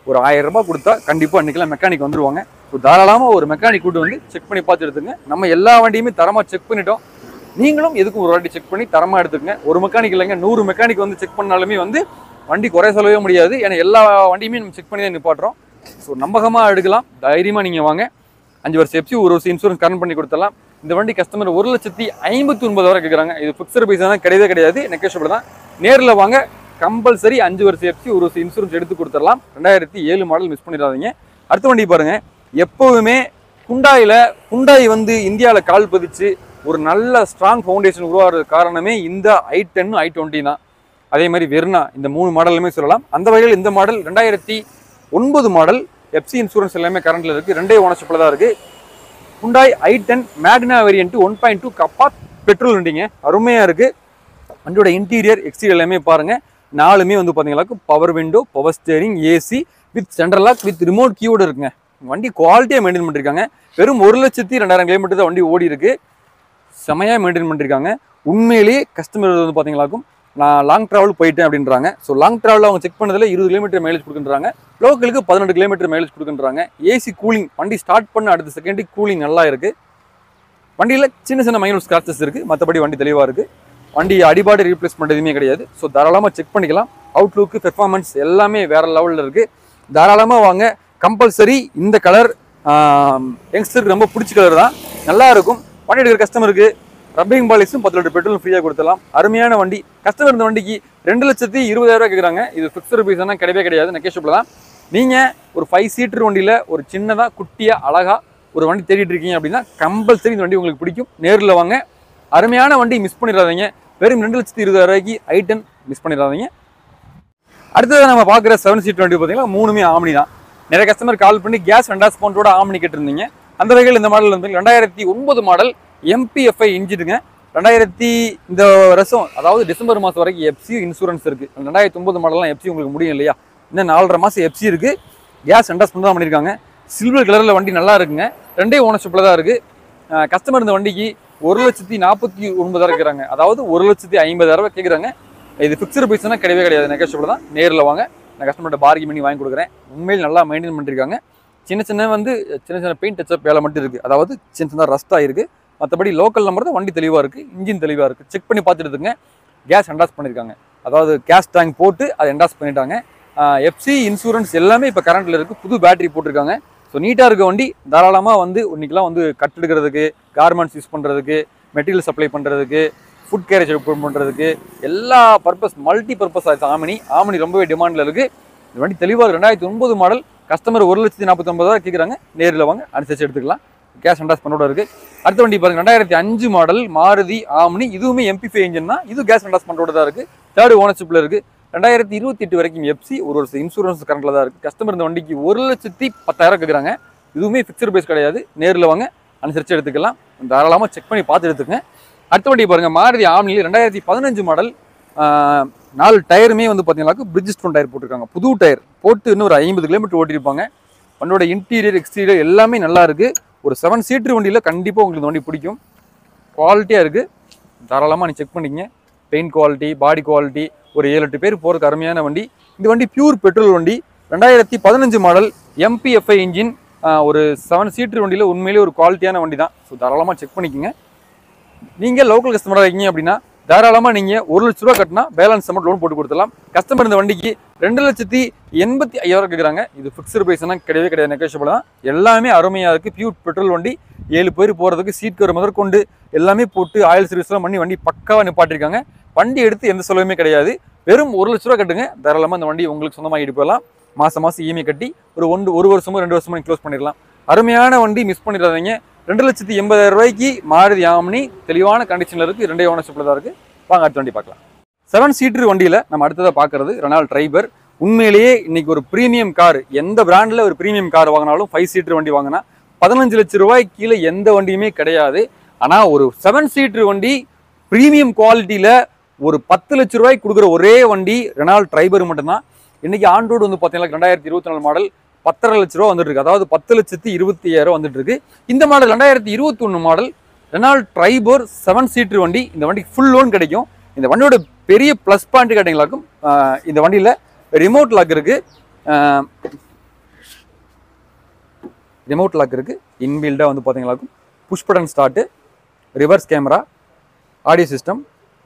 A: ஒரு ஆயிரம் ரூபாய் கொடுத்தா கண்டிப்பாக அன்றைக்கெல்லாம் மெக்கானிக் வந்துருவாங்க ஸோ தாராளமாக ஒரு மெக்கானிக் கூட்டு வந்து செக் பண்ணி பார்த்து எடுத்துங்க நம்ம எல்லா வண்டியுமே தரமாக செக் பண்ணிட்டோம் நீங்களும் எதுக்கும் ஒரு வாட்டி செக் பண்ணி தரமாக எடுத்துக்கங்க ஒரு மெக்கானிக் இல்லைங்க நூறு மெக்கானிக் வந்து செக் பண்ணாலுமே வந்து வண்டி குறை சொல்லவே முடியாது ஏன்னா எல்லா வண்டியுமே நம்ம செக் பண்ணி தான் நிப்பாட்டுறோம் ஸோ நம்பகமாக எடுக்கலாம் தைரியமாக நீங்கள் வாங்க அஞ்சு வருஷம் எஃப்சி ஒரு வருஷம் இன்சூரன்ஸ் கரண்ட் பண்ணி கொடுத்துடலாம் இந்த வண்டி கஸ்டமர் ஒரு லட்சத்தி ஐம்பத்தி ஒன்பது வரை கேட்குறாங்க இது ஃபிக்ஸட் பைசா தான் கிடையவே கிடையாது நெக்கேஷபிள் தான் நேரில் வாங்க கம்பல்சரி அஞ்சு வருஷம் எஃப்சி ஒரு வருஷம் இன்சூரன்ஸ் எடுத்து கொடுத்துடலாம் ரெண்டாயிரத்தி ஏழு மாடல் மிஸ் பண்ணிடாதீங்க அடுத்த வண்டி பாருங்க எப்போவுமே குண்டாயில் குண்டாய் வந்து இந்தியாவில் கால் பதிச்சு ஒரு நல்ல ஸ்ட்ராங் ஃபவுண்டேஷன் உருவாகிறது காரணமே இந்த ஐ டென் ஐ டுவெண்ட்டி தான் அதே மாதிரி வெர்னா இந்த மூணு மாடலுமே சொல்லலாம் அந்த வகையில் இந்த மாடல் ரெண்டாயிரத்தி ஒன்பது மாடல் எஃப்சி இன்சூரன்ஸ் எல்லாமே கரண்ட்ல இருக்கு ரெண்டே ஓனர்ஷிப்பில் தான் இருக்கு Hyundai i ten Magna variant one point two Kappa petrol வண்டிங்க அருமையாக இருக்கு வண்டியோட இன்டீரியர் எக்ஸ்டீரியர் எல்லாமே பாருங்க நாலுமே வந்து பார்த்தீங்கன்னாக்க power window power steering AC with central lock with remote கீயோட இருக்குங்க வண்டி குவாலிட்டியாக மெயின்டைன் பண்ணிருக்காங்க வெறும் ஒரு லட்சத்தி ரெண்டாயிரம் கிலோமீட்டர் தான் வண்டி ஓடி இருக்கு செமையாக மெயின்டைன் பண்ணிருக்காங்க உண்மையிலேயே கஸ்டமர் வந்து பார்த்தீங்களாக்கும் நான் லாங் ட்ராவல் போயிட்டேன் அப்படின்றாங்க ஸோ லாங் ட்ராவல் அவங்க செக் பண்ணதில் இருபது கிலோமீட்டர் மைலேஜ் கொடுக்குறாங்க லோக்கலுக்கு பதினெட்டு கிலோமீட்டர் மைலேஜ் கொடுக்குறாங்க ஏசி கூலிங் வண்டி ஸ்டார்ட் பண்ண அடுத்த செகண்ட் கூலிங் நல்லா இருக்கு வண்டியில் சின்ன சின்ன மைனூட் ஸ்க்ராச்சஸ் இருக்கு மற்றபடி வண்டி தெளிவாக இருக்கு வண்டி அடிபாடு ரீப்ளேஸ்மெண்ட் எதுவுமே கிடையாது ஸோ தாராளமாக செக் பண்ணிக்கலாம் அவுட்லுக்கு பெர்ஃபார்மன்ஸ் எல்லாமே வேற லெவலில் இருக்கு தாராளமாக வாங்க கம்பல்சரி இந்த கலர் யங்ஸ்டருக்கு ரொம்ப பிடிச்ச கலர் தான் நல்லா இருக்கும் வண்டி எடுக்கிற கஸ்டமருக்கு ரப்பிங் பாலிஸும் பத்து லிட்டர் பெட்ரோல் ஃப்ரீயாக கொடுத்துடலாம் அருமையான வண்டி கஸ்டமர் இந்த வண்டிக்கு ரெண்டு லட்சத்தி இருபதாயிரம் ரூபாய் கேட்குறாங்க இது ஃபிக்ஸ்டு ருபீஸ்னா கிடையவே கிடையாது நெக்கேஷபிள் தான் நீங்கள் ஒரு ஃபைவ் சீட்டர் வண்டியில் ஒரு சின்னதாக குட்டியாக அழகாக ஒரு வண்டி தேடிட்டு இருக்கீங்க அப்படின்னா கம்பல்சரி இந்த வண்டி உங்களுக்கு பிடிக்கும் நேரில் வாங்க அருமையான வண்டி மிஸ் பண்ணிடாதீங்க வெறும் ரெண்டு லட்சத்தி இருபதாயிரம் ரூபாய்க்கு ஐட்டன் மிஸ் பண்ணிடாதீங்க அடுத்தது நம்ம பார்க்குற செவன் சீட் வண்டி பார்த்தீங்கன்னா மூணுமே ஆம்னி தான் நிறைய கஸ்டமர் கால் பண்ணி கேஸ் ரெண்டாஸ் பவுண்டோட ஆம்னி கேட்டிருந்தீங்க அந்த வகையில் இந்த மாடல் வந்து ரெண்டாயிரத்தி ஒன்பது மாடல் எம்பிஎஃப்ஐ இன்ஜினுங்க ரெண்டாயிரத்தி இந்த வருஷம் அதாவது டிசம்பர் மாதம் வரைக்கும் எஃப்சி இன்சூரன்ஸ் இருக்கு ரெண்டாயிரத்தி ஒன்பது மாடல்லாம் எஃப்சி உங்களுக்கு முடியும் இல்லையா இன்னும் நாலரை மாதம் எஃப்சி இருக்கு கேஸ் ரெண்டாஸ் பண்ணி தான் பண்ணியிருக்காங்க சில்வர் கலரில் வண்டி நல்லா இருக்குங்க ரெண்டே ஓனர்ஷிப்பில் தான் இருக்கு கஸ்டமர் இந்த வண்டிக்கு ஒரு லட்சத்தி நாற்பத்தி ஒன்பதாயிரம் இருக்கிறாங்க அதாவது ஒரு லட்சத்தி ஐம்பதாயிரம் ரூபாய் கேட்குறாங்க இது ஃபிக்ஸ்டு பைஸ்னா கிடையவே கிடையாது நெகோஷியபிள் தான் நேரில் வாங்க நான் கஸ்டமர்கிட்ட பார்கி பண்ணி வாங்கி கொடுக்குறேன் உண்மையில் நல்லா மெயின்டைன் பண்ணிருக்காங்க சின்ன சின்ன வந்து சின்ன சின்ன பெயிண்ட் டச்சப் வேலை மட்டும் இருக்குது அதாவது சின்ன சின்ன ரஸ்ட் ஆயிருக்கு மற்றபடி லோக்கல் நம்பர் தான் வண்டி தெளிவாக இருக்குது இன்ஜின் தெளிவாக இருக்குது செக் பண்ணி பார்த்துட்டு இருக்குங்க கேஸ் என்டாஸ் பண்ணியிருக்காங்க அதாவது கேஸ் டேங்க் போட்டு அதை என்டாஸ் பண்ணிட்டாங்க எஃப்சி இன்சூரன்ஸ் எல்லாமே இப்போ கரண்ட்டில் இருக்குது புது பேட்டரி போட்டிருக்காங்க ஸோ நீட்டாக இருக்க வண்டி தாராளமாக வந்து இன்னைக்கெல்லாம் வந்து கட் எடுக்கிறதுக்கு கார்மெண்ட்ஸ் யூஸ் பண்ணுறதுக்கு மெட்டீரியல் சப்ளை பண்ணுறதுக்கு ஃபுட் கேரேஜ் பண்ணுறதுக்கு எல்லா பர்பஸ் மல்டி பர்பஸ் ஆச்சு ஆமினி ஆமினி ரொம்பவே டிமாண்டில் இருக்குது இந்த வண்டி தெளிவாக ரெண்டாயிரத்தி ஒன்பது மாடல் கஸ்டமர் ஒரு லட்சத்தி நாற்பத்தி ஒன்பதாயிரம் கேட்குறாங்க நேரில் வாங்க அனுசரிச்சு எடுத்துக்கலாம் கேஷ் அண்டாஸ் பண்ணோட இருக்குது அடுத்த வண்டி பாருங்க ரெண்டாயிரத்தி அஞ்சு மாடல் மாருதி ஆம்னி இதுவுமே எம்பிஃபை இன்ஜின் தான் இது கேஸ் அண்டாஸ் பண்ணோட தான் இருக்குது தேர்ட் ஓனர்ஷிப்பில் இருக்குது ரெண்டாயிரத்தி இருபத்தி எட்டு வரைக்கும் எஃப்சி ஒரு வருஷம் இன்சூரன்ஸ் கரண்ட்டில் தான் இருக்குது கஸ்டமர் இந்த வண்டிக்கு ஒரு லட்சத்தி பத்தாயிரம் கேட்குறாங்க இதுவுமே ஃபிக்ஸ்டு பிரைஸ் கிடையாது நேரில் வாங்க அனுசரித்து எடுத்துக்கலாம் தாராளமாக செக் பண்ணி பார்த்து எடுத்துக்கங்க அடுத்த வண்டி பாருங்க மாருதி ஆம்னியில் ரெண்டாயிரத்தி பதினஞ்சு மாடல் ஆஹ், நாலு டயருமே வந்து பார்த்தீங்கன்னாக்க பிரிட்ஜ் ஸ்டோன் டயர் போட்டிருக்காங்க புது டயர் போட்டு இன்னும் ஒரு ஐம்பது கிலோமீட்டர் ஓட்டியிருப்பாங்க வண்டியோட இன்டீரியர் எக்ஸ்டீரியர் எல்லாமே நல்லா இருக்கு ஒரு செவன் சீட்டர் வண்டியில் கண்டிப்பாக உங்களுக்கு இந்த வண்டி பிடிக்கும் குவாலிட்டியாக இருக்குது தாராளமாக நீ செக் பண்ணிக்கங்க பெயிண்ட் குவாலிட்டி பாடி குவாலிட்டி ஒரு ஏழு எட்டு பேர் போகிறதுக்கு அருமையான வண்டி இந்த வண்டி பியூர் பெட்ரோல் வண்டி ரெண்டாயிரத்தி பதினஞ்சு மாடல் எம்பிஎஃப்ஐ இன்ஜின் ஒரு செவன் சீட்டர் வண்டியில் உண்மையிலேயே ஒரு குவாலிட்டியான வண்டி தான் ஸோ தாராளமாக செக் பண்ணிக்கங்க நீங்கள் லோக்கல் கஸ்டமராக இருக்கீங்க அப்படின்னா தாராளமாக நீங்கள் ஒரு லட்ச ரூபா கட்டினா பேலன்ஸ் அமௌண்ட் லோன் போட்டு கொடுத்துலாம் கஸ்டமர் இந்த வண்டிக்கு ரெண்டு லட்சத்தி எண்பத்தி ஐயாயிரம் கேட்குறாங்க இது ஃபிக்ஸ்டு ப்ரைஸ்னா கிடையவே கிடையாது நெகோஷியபிள் தான் எல்லாமே அருமையாக இருக்குது பியூர் பெட்ரோல் வண்டி ஏழு பேர் போகிறதுக்கு சீட் கவர் முதற்கொண்டு எல்லாமே போட்டு ஆயில் சர்வீஸ்லாம் பண்ணி வண்டி பக்காவாக நிப்பாட்டிருக்காங்க வண்டி எடுத்து எந்த செலவுமே கிடையாது வெறும் ஒரு லட்ச ரூபா கட்டுங்க தாராளமாக இந்த வண்டி உங்களுக்கு சொந்தமாகிட்டு போகலாம் மாதம் மாதம் இஎம்ஐ கட்டி ஒரு ஒன்று ஒரு வருஷமோ ரெண்டு வருஷமோ க்ளோஸ் பண்ணிடலாம் அருமையான வண்டி மிஸ் பண்ணிடாதீங்க ரெண்டு லட்சத்தி எண்பதாயிரம் ரூபாய்க்கு மாருதி ஆம்னி தெளிவான கண்டிஷனில் இருக்குது ரெண்டே ஓனர்ஷிப்பில் தான் இருக்குது வாங்க அடுத்த வண்டி பார்க்கலாம் செவன் சீட்டர் வண்டியில் நம்ம அடுத்ததாக பார்க்கறது ரெனால் ட்ரைபர் உண்மையிலேயே இன்னைக்கு ஒரு ப்ரீமியம் கார் எந்த பிராண்டில் ஒரு ப்ரீமியம் கார் வாங்கினாலும் ஃபைவ் சீட்டர் வண்டி வாங்கினா பதினஞ்சு லட்ச ரூபாய் கீழே எந்த வண்டியுமே கிடையாது ஆனால் ஒரு செவன் சீட்டர் வண்டி ப்ரீமியம் குவாலிட்டியில் ஒரு பத்து லட்ச ரூபாய்க்கு கொடுக்குற ஒரே வண்டி ரெனால் ட்ரைபர் மட்டும்தான் இன்னைக்கு ஆன் ரோடு வந்து பார்த்தீங்கன்னா ரெண்டாயிரத்தி இருபத்தி நாலு மாடல் பத்தரை லட்ச ரூபா வந்துட்டு இருக்கு அதாவது பத்து லட்சத்தி இருபத்தி ஐயாயிரம் வந்துட்டு இருக்கு இந்த மாடல் ரெண்டாயிரத்தி இருபத்தி ஒன்று model Renault Triber seven seater வண்டி இந்த வண்டிக்கு ஃபுல் லோன் கிடைக்கும் இந்த வண்டியோட பெரிய ப்ளஸ் பாயிண்ட் கேட்டிங்களாக்கும் ஆஹ் இந்த வண்டியில் ரிமோட் லாக் இருக்கு ரிமோட் லாக் இருக்குது இன்பில்டாக வந்து பார்த்தீங்களாக்கும் push button start reverse camera audio system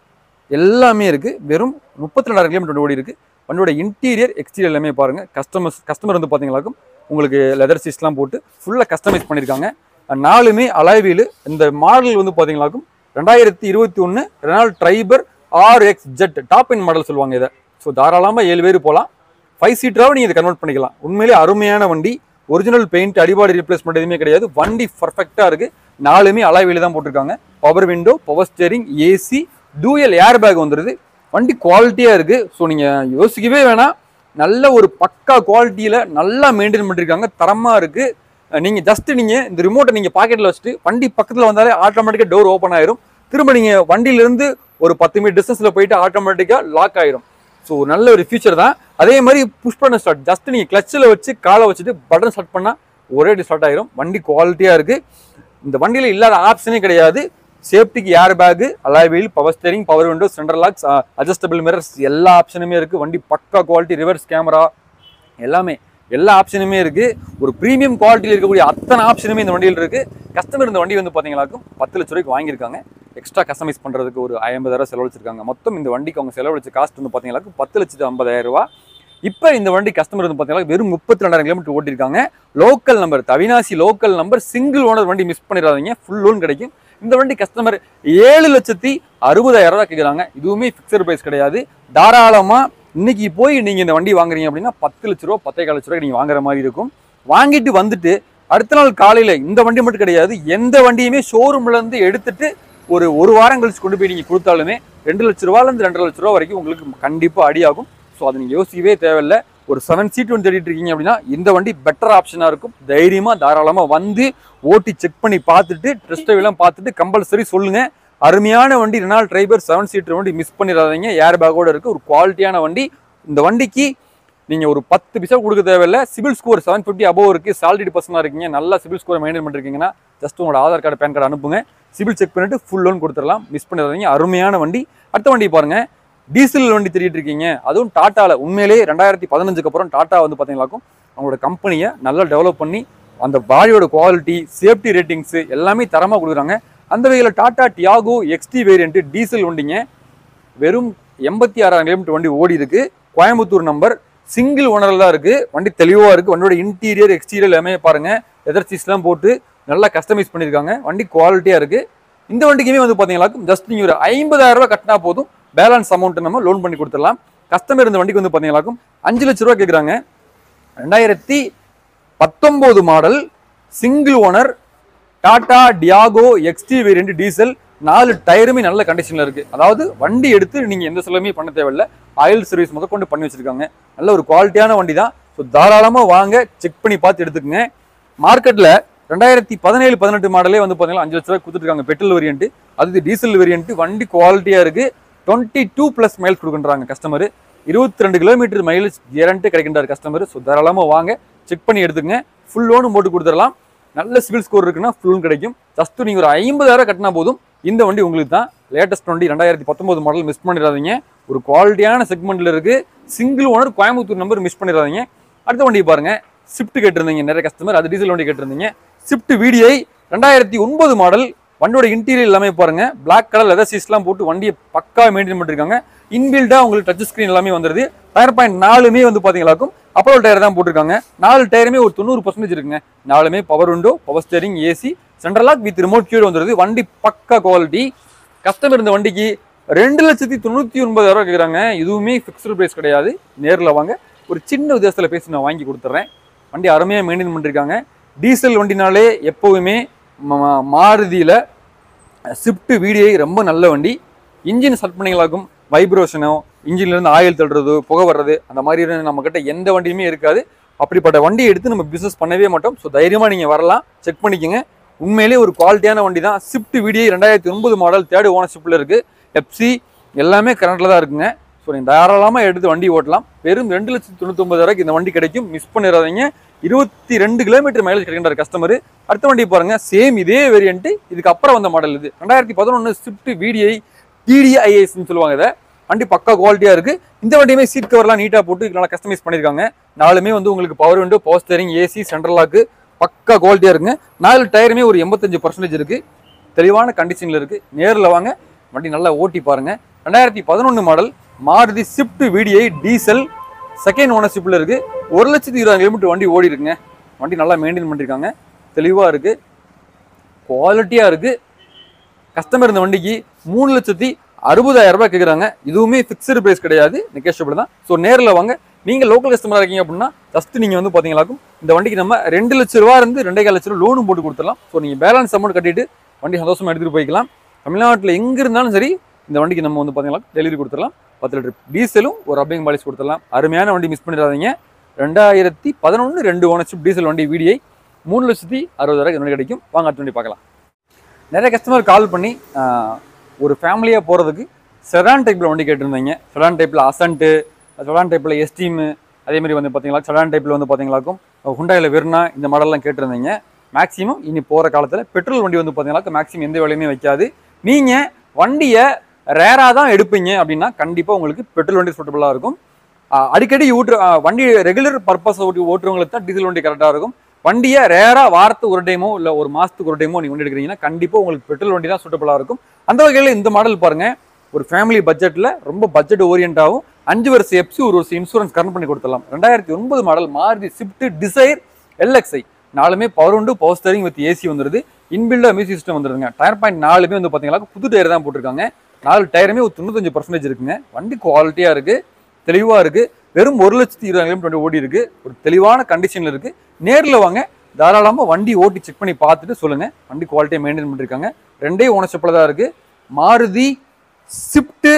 A: எல்லாமே இருக்குது வெறும் முப்பத்தி ரெண்டாயிரம் கிலோமீட்டர் ஓடி இருக்குது வண்டியோட இன்டீரியர் எக்ஸ்டீரியர் எல்லாமே பாருங்கள் கஸ்டமர்ஸ் கஸ்டமர் வந்து பார்த்தீங்களாக்கும் உங்களுக்கு லெதர் சீட்ஸ்லாம் போட்டு ஃபுல்லாக கஸ்டமைஸ் பண்ணியிருக்காங்க நாலுமே அலாய்வீல் இந்த மாடல் வந்து பார்த்தீங்களாக்கும் ரெண்டாயிரத்தி இருபத்தி ஒன்று Renault Triber R X Z top end model சொல்லுவாங்க இதை ஸோ தாராளமாக ஏழு பேர் போகலாம் ஃபைவ் சீட்டராகவும் நீங்கள் இதை கன்வெர்ட் பண்ணிக்கலாம் உண்மையிலே அருமையான வண்டி ஒரிஜினல் பெயிண்ட் அடிபாடி ரீப்ளேஸ்மெண்ட் எதுவுமே கிடையாது வண்டி பர்ஃபெக்டாக இருக்குது நாலுமே அலாய்வீல் தான் போட்டிருக்காங்க power window power steering AC dual airbag வந்துடுது வண்டி குவாலிட்டியாக இருக்குது ஸோ நீங்கள் யோசிக்கவே வேணாம் நல்ல ஒரு பக்கா குவாலிட்டியில் நல்லா மெயின்டைன் பண்ணியிருக்காங்க தரமாக இருக்குது நீங்கள் ஜஸ்ட் நீங்கள் இந்த ரிமோட்டை நீங்கள் பாக்கெட்டில் வச்சுட்டு வண்டி பக்கத்தில் வந்தாலே ஆட்டோமேட்டிக்காக டோர் ஓப்பன் ஆயிரும் திரும்ப நீங்கள் வண்டியிலேருந்து ஒரு பத்து மீட்டர் டிஸ்டன்ஸில் போயிட்டு ஆட்டோமேட்டிக்காக லாக் ஆயிரும் ஸோ நல்ல ஒரு ஃபீச்சர் தான் அதே மாதிரி புஷ் பண்ண ஸ்டார்ட் ஜஸ்ட் நீங்கள் கிளச்சில் வச்சு காலை வச்சுட்டு பட்டன் ஸ்டார்ட் பண்ணால் ஒரே ஸ்டார்ட் ஆயிரும் வண்டி குவாலிட்டியாக இருக்குது இந்த வண்டியில் இல்லாத ஆப்ஷனே கிடையாது சேஃப்டிக்கு airbag alloy wheel power steering power window central locks adjustable mirrors எல்லா ஆப்ஷனுமே இருக்குது வண்டி பக்கா குவாலிட்டி ரிவர்ஸ் கேமரா எல்லாமே எல்லா ஆப்ஷனுமே இருக்குது ஒரு ப்ரீமியம் குவாலிட்டியில் இருக்கக்கூடிய அத்தனை ஆப்ஷனுமே இந்த வண்டியில் இருக்குது கஸ்டமர் இந்த வண்டி வந்து பார்த்தீங்களாக்கும் பத்து லட்ச ரூபாய்க்கு வாங்கியிருக்காங்க எக்ஸ்ட்ரா கஸ்டமைஸ் பண்ணுறதுக்கு ஒரு ஐம்பதாயிரம் செலவழிச்சிருக்காங்க மொத்தம் இந்த வண்டிக்கு அவங்க செலவழிச்ச காஸ்ட் வந்து பார்த்தீங்களாக்கும் பத்து லட்சத்து ஐம்பதாயிரம் ரூபா இப்போ இந்த வண்டி கஸ்டமர் வந்து பார்த்தீங்கன்னா வெறும் முப்பத்தி ரெண்டாயிரம் கிலோமீட்டர் ஓட்டிருக்காங்க local number Avinashi local number single owner வண்டி மிஸ் பண்ணிடாதீங்க ஃபுல் லோன் கிடைக்கும் இந்த வண்டி கஸ்டமர் ஏழு லட்சத்தி அறுபதாயிரம் ரூபாய் கேட்குறாங்க இதுவுமே ஃபிக்ஸட் ப்ரைஸ் கிடையாது தாராளமாக இன்னைக்கு போய் நீங்கள் இந்த வண்டி வாங்குறீங்க அப்படின்னா பத்து லட்ச ரூபா பத்தே கால் லட்ச ரூபாய் நீங்கள் வாங்குற மாதிரி இருக்கும் வாங்கிட்டு வந்துட்டு அடுத்த நாள் காலையில் இந்த வண்டி மட்டும் கிடையாது எந்த வண்டியுமே ஷோரூம்லேருந்து எடுத்துட்டு ஒரு ஒரு வாரம் கழிச்சு கொண்டு போய் நீங்கள் கொடுத்தாலுமே ரெண்டு லட்ச ரூபாலேருந்து ரெண்டரை லட்ச ரூபா வரைக்கும் உங்களுக்கு கண்டிப்பாக அடியாகும் ஸோ அதை நீங்கள் யோசிக்கவே தேவையில்லை ஒரு செவன் சீட் ஒன்று தேடிட்டு இருக்கீங்க அப்படின்னா இந்த வண்டி பெட்டர் ஆப்ஷனாக இருக்கும் தைரியமாக தாராளமாக வந்து ஓட்டி செக் பண்ணி பார்த்துட்டு டெஸ்ட் எல்லாம் பார்த்துட்டு கம்பல்சரி சொல்லுங்கள் அருமையான வண்டி ரெனால் டிரைவர் செவன் சீட்டர் வண்டி மிஸ் பண்ணிடாதீங்க ஏர் பேக்கோட இருக்குது ஒரு குவாலிட்டியான வண்டி இந்த வண்டிக்கு நீங்கள் ஒரு பத்து பைசா கொடுக்க தேவையில்ல CIBIL score seven fifty above இருக்குது சாலரி பர்சனாக இருக்கீங்க நல்லா சிபில் ஸ்கோரை மெயின்டைன் பண்ணிருக்கீங்கன்னா ஜஸ்ட் உங்களோட ஆதார் கார்டு பேன் கார்டு அனுப்புங்க சிபில் செக் பண்ணிட்டு ஃபுல் லோன் கொடுத்துடலாம் மிஸ் பண்ணிடாதீங்க அருமையான வண்டி அடுத்த வண்டி பாருங்க டீசல் வண்டி தேடிட்டு இருக்கீங்க அதுவும் டாட்டால உண்மையிலேயே ரெண்டாயிரத்தி பதினஞ்சுக்கு அப்புறம் டாட்டா வந்து பார்த்தீங்களாக்கும் அவங்களோட கம்பெனியை நல்லா டெவலப் பண்ணி அந்த பாடியோட குவாலிட்டி சேஃப்டி ரேட்டிங்ஸ் எல்லாமே தரமாக கொடுக்குறாங்க அந்த வகையில் Tata Tiago XT variant diesel வண்டிங்க வெறும் எண்பத்தி ஆறாயிரம் கிலோமீட்டர் வண்டி ஓடி இருக்கு கோயம்புத்தூர் நம்பர் சிங்கிள் ஓனரில் தான் இருக்கு வண்டி தெளிவாக இருக்கு வண்டியோட இன்டீரியர் எக்ஸ்டீரியர் எல்லாமே பாருங்க எதர் சீஸ்லாம் போட்டு நல்லா கஸ்டமைஸ் பண்ணியிருக்காங்க வண்டி குவாலிட்டியாக இருக்கு இந்த வண்டிக்குமே வந்து பார்த்தீங்களா ஜஸ்ட் நீங்கள் ஒரு ஐம்பதாயிரம் ரூபாய் கட்டினா போதும் பேலன்ஸ் அமௌண்ட் நம்ம லோன் பண்ணி கொடுத்துடலாம் கஸ்டமர் இந்த வண்டிக்கு வந்து பார்த்தீங்களாக்கும் அஞ்சு லட்ச ரூபா கேட்குறாங்க ரெண்டாயிரத்தி பத்தொம்போது model single owner Tata Tiago XT variant diesel நாலு டயருமே நல்ல கண்டிஷனில் இருக்கு அதாவது வண்டி எடுத்து நீங்க எந்த செலவுமே பண்ண தேவையில்ல ஆயில் சர்வீஸ் முதற்கொண்டு பண்ணி வச்சிருக்காங்க நல்ல ஒரு குவாலிட்டியான வண்டி தான் ஸோ தாராளமா வாங்க செக் பண்ணி பார்த்து எடுத்துக்கங்க மார்க்கெட்ல ரெண்டாயிரத்தி பதினேழு பதினெட்டு மாடலே வந்து பார்த்தீங்கன்னா அஞ்சு லட்ச ரூபாய் கொடுத்துருக்காங்க பெட்ரோல் வேரியன்ட் அது டீசல் வேரியன்ட் வண்டி குவாலிட்டியா இருக்கு டுவெண்ட்டி டூ ப்ளஸ் மைல்ஸ் கொடுக்குறாங்க கஸ்டமர் இருபத்தி ரெண்டு கிலோமீட்டர் மைலேஜ் கேரண்டி கிடைக்கின்றார் கஸ்டமர் ஸோ தாராளமாக வாங்க செக் பண்ணி எடுத்துக்கங்க ஃபுல் லோனும் போட்டு கொடுத்துடலாம் நல்ல சிவில் ஸ்கோர் இருக்குன்னா ஃபுல்லும் கிடைக்கும் ஜஸ்ட் நீங்கள் ஒரு ஐம்பதாயிரம் கட்டினா போதும் இந்த வண்டி உங்களுக்கு தான் லேட்டஸ்ட் வண்டி ரெண்டாயிரத்தி பத்தொன்பது மாடல் மிஸ் பண்ணிடாதீங்க ஒரு குவாலிட்டியான செக்மெண்ட்ல இருக்கு single owner Coimbatore number miss பண்ணிடாதீங்க அடுத்த வண்டி பாருங்க ஸ்விஃப்ட் கேட்டிருந்தீங்க நிறைய கஸ்டமர் அது டீசல் வண்டி கேட்டிருந்தீங்க ஸ்விஃப்ட் விடிஐ ரெண்டாயிரத்தி ஒன்பது மாடல் வண்டியோட இன்டீரியர் எல்லாமே பாருங்க பிளாக் கலர் லெதர் சீஸ்லாம் போட்டு வண்டியை பக்கா மெயின்டைன் பண்ணிருக்காங்க இன்பில்டா உங்களுக்கு டச் ஸ்கிரீன் எல்லாமே வந்துருது டயர் பாயிண்ட் நாலுமே வந்து பாத்தீங்களாக்கும் அப்போலோ டயர் தான் போட்டிருக்காங்க நாலு டயருமே ஒரு தொண்ணூறு பர்சன்டேஜ் இருக்குங்க நாலுமே power window power steering AC central lock with remote கியூர் வந்துருது வண்டி பக்கா குவாலிட்டி கஸ்டமர் இந்த வண்டிக்கு ரெண்டு லட்சத்தி தொண்ணூத்தி ஒன்பதாயிரம் கேட்குறாங்க இதுவுமே ஃபிக்ஸ்டு பிரைஸ் கிடையாது நேரில் வாங்க ஒரு சின்ன வித்தியாசத்தில் பேசி நான் வாங்கி கொடுத்துட்றேன் வண்டி அருமையாக மெயின்டைன் பண்ணிருக்காங்க டீசல் வண்டினாலே எப்போவுமே ம- மாருதியில ஸ்விஃப்ட் வீடியோ ரொம்ப நல்ல வண்டி இன்ஜின் ஸ்டார்ட் பண்ணிங்களாக்கும் வைப்ரேஷனோ இன்ஜின்லேருந்து ஆயில் தள்ளுறது புகை வர்றது அந்த மாதிரி நம்ம கிட்ட எந்த வண்டியுமே இருக்காது அப்படிப்பட்ட வண்டியை எடுத்து நம்ம பிஸ்னஸ் பண்ணவே மாட்டோம் ஸோ தைரியமாக நீங்கள் வரலாம் செக் பண்ணிக்கோங்க உண்மையிலேயே ஒரு குவாலிட்டியான வண்டி தான் ஸ்விஃப்ட் வீடியோ ரெண்டாயிரத்தி ஒன்பது மாடல் தேர்ட் ஓனர்ஷிப்பில் இருக்குது எப்சி எல்லாமே கரண்ட்டில் தான் இருக்குங்க ஸோ நீங்கள் தாராளமாக எடுத்து வண்டி ஓட்டலாம் வெறும் ரெண்டு லட்சத்தி தொண்ணூத்தொம்பதாயிரூவாய்க்கு இந்த வண்டி கிடைக்கும் மிஸ் பண்ணிடாதீங்க இருபத்தி ரெண்டு கிலோமீட்டர் மைலேஜ் கிடைக்கின்ற கஸ்டமர் அடுத்த வண்டி பாருங்க சேம் இதே வேரியன்ட் இதுக்கு அப்புறம் வந்த மாடல் இது ரெண்டாயிரத்தி பதினொன்று ஸ்விஃப்ட் விடிஐ டிடிஐஎஸ்ன்னு சொல்லுவாங்க இதை வண்டி பக்கா குவாலிட்டியாக இருக்கு இந்த வண்டியுமே சீட் கவர்லாம் நீட்டாக போட்டு நல்லா கஸ்டமைஸ் பண்ணியிருக்காங்க நாலுமே வந்து உங்களுக்கு power window power steering AC central lock பக்கா குவாலிட்டியாக இருக்குங்க நாலு டயருமே ஒரு எண்பத்தஞ்சு பர்சன்டேஜ் இருக்குது தெளிவான கண்டிஷனில் இருக்குது நேரில் வாங்க வண்டி நல்லா ஓட்டி பாருங்க ரெண்டாயிரத்தி பதினொன்று model Maruti Swift VDI diesel second ஓனர்ஷிப்பில் இருக்குது ஒரு லட்சத்தி இருபது கிலோமீட்டர் வண்டி ஓடி இருக்குங்க வண்டி நல்லா மெயின்டைன் பண்ணியிருக்காங்க தெளிவாக இருக்குது குவாலிட்டியாக இருக்குது கஸ்டமர் இந்த வண்டிக்கு மூணு லட்சத்தி அறுபதாயிரம் ரூபாய் கேட்குறாங்க இதுவுமே ஃபிக்ஸ்டு பிரைஸ் கிடையாது நெகோஷியபிள் தான் ஸோ நேரில் வாங்க நீங்கள் லோக்கல் கஸ்டமராக இருக்கீங்க அப்படின்னா ஜஸ்ட் நீங்கள் வந்து பார்த்தீங்களாக்கும் இந்த வண்டிக்கு நம்ம ரெண்டு லட்ச ரூபா இருந்து ரெண்டே கால் லட்ச ரூபா லோனும் போட்டு கொடுத்துடலாம் ஸோ நீங்கள் பேலன்ஸ் அமௌண்ட் கட்டிட்டு வண்டி சந்தோஷமாக எடுத்துகிட்டு போய்க்கலாம் தமிழ்நாட்டில் எங்கே இருந்தாலும் சரி இந்த வண்டிக்கு நம்ம வந்து பார்த்தீங்கன்னா டெலிவரி கொடுத்துடலாம் பத்து லிட்டர் டீசலும் ஒரு அப்பிங் பாலிஸ் கொடுத்துடலாம் அருமையான வண்டி மிஸ் பண்ணிடாதீங்க ரெண்டாயிரத்தி பதினொன்று ரெண்டு ஓனர்ஷிப் டீசல் வண்டி விடிஐ மூணு லட்சத்தி அறுபதாயிரம் வண்டி கிடைக்கும் வாங்க அடுத்த வண்டி பார்க்கலாம் நிறைய கஸ்டமர் கால் பண்ணி ஆஹ், ஒரு ஃபேமிலியாக போகிறதுக்கு செடான் டைப்பில் வண்டி கேட்டிருந்தீங்க செடான் டைப்பில் அசன்ட்டு செடான் டைப்பில் எஸ்டீமு அதே மாதிரி வந்து பார்த்தீங்களா செடான் டைப்பில் வந்து பார்த்தீங்களாக்கும் ஹுண்டாயில் வெர்னா இந்த மாடல்லாம் கேட்டிருந்தீங்க மேக்ஸிமம் இனி போகிற காலத்தில் பெட்ரோல் வண்டி வந்து பார்த்தீங்களாக்க மேக்ஸிமம் எந்த வேலையுமே வைக்காது நீங்கள் வண்டியை ரேராக தான் எடுப்பீங்க அப்படின்னா கண்டிப்பாக உங்களுக்கு பெட்ரோல் வண்டி சூட்டபுளாக இருக்கும் ஆஹ், அடிக்கடி ஊற்று ஆஹ், வண்டி ரெகுலர் பர்பஸ் ஓட்டி ஓட்டுறவங்களுக்கு தான் டீசல் வண்டி கரெக்டாக இருக்கும் வண்டியை ரேராக வாரத்துக்கு ஒரு டைமோ இல்லை ஒரு மாதத்துக்கு ஒரு டைமோ நீங்கள் வண்டி எடுக்கிறீங்கன்னா கண்டிப்பாக உங்களுக்கு பெட்ரோல் வண்டி தான் சூட்டபுளாக இருக்கும் அந்த வகையில் இந்த மாடல் பாருங்க ஒரு ஃபேமிலி பட்ஜெட்டில் ரொம்ப பட்ஜெட் ஓரியண்டாகவும் அஞ்சு வருஷம் எப்சி ஒரு வருஷம் இன்சூரன்ஸ் கரண்ட் பண்ணி கொடுத்துடலாம் ரெண்டாயிரத்தி ஒன்பது model Maruti Swift Dzire LXI நாலுமே பவர் உண்டு பவர் ஸ்டேரிங் வித் ஏசி வந்துருது இன்பில்டா மியூசிக் சிஸ்டம் வந்துருங்க டயர் பாயிண்ட் நாலுமே வந்து பார்த்தீங்கன்னா புது டயர் தான் போட்டிருக்காங்க நாலு டயருமே ஒரு தொண்ணூத்தஞ்சு பர்சன்டேஜ் இருக்குங்க வண்டி குவாலிட்டியாக இருக்குது தெளிவாக இருக்குது வெறும் ஒரு லட்சத்தி இருபது கிலோமீட்டர் ஓடி இருக்கு ஒரு தெளிவான கண்டிஷனில் இருக்குது நேரில் வாங்க தாராளமாக வண்டி ஓட்டி செக் பண்ணி பார்த்துட்டு சொல்லுங்கள் வண்டி குவாலிட்டியை மெயின்டைன் பண்ணியிருக்காங்க ரெண்டே ஓனர்ஷிப்பில் தான் இருக்குது Maruti Swift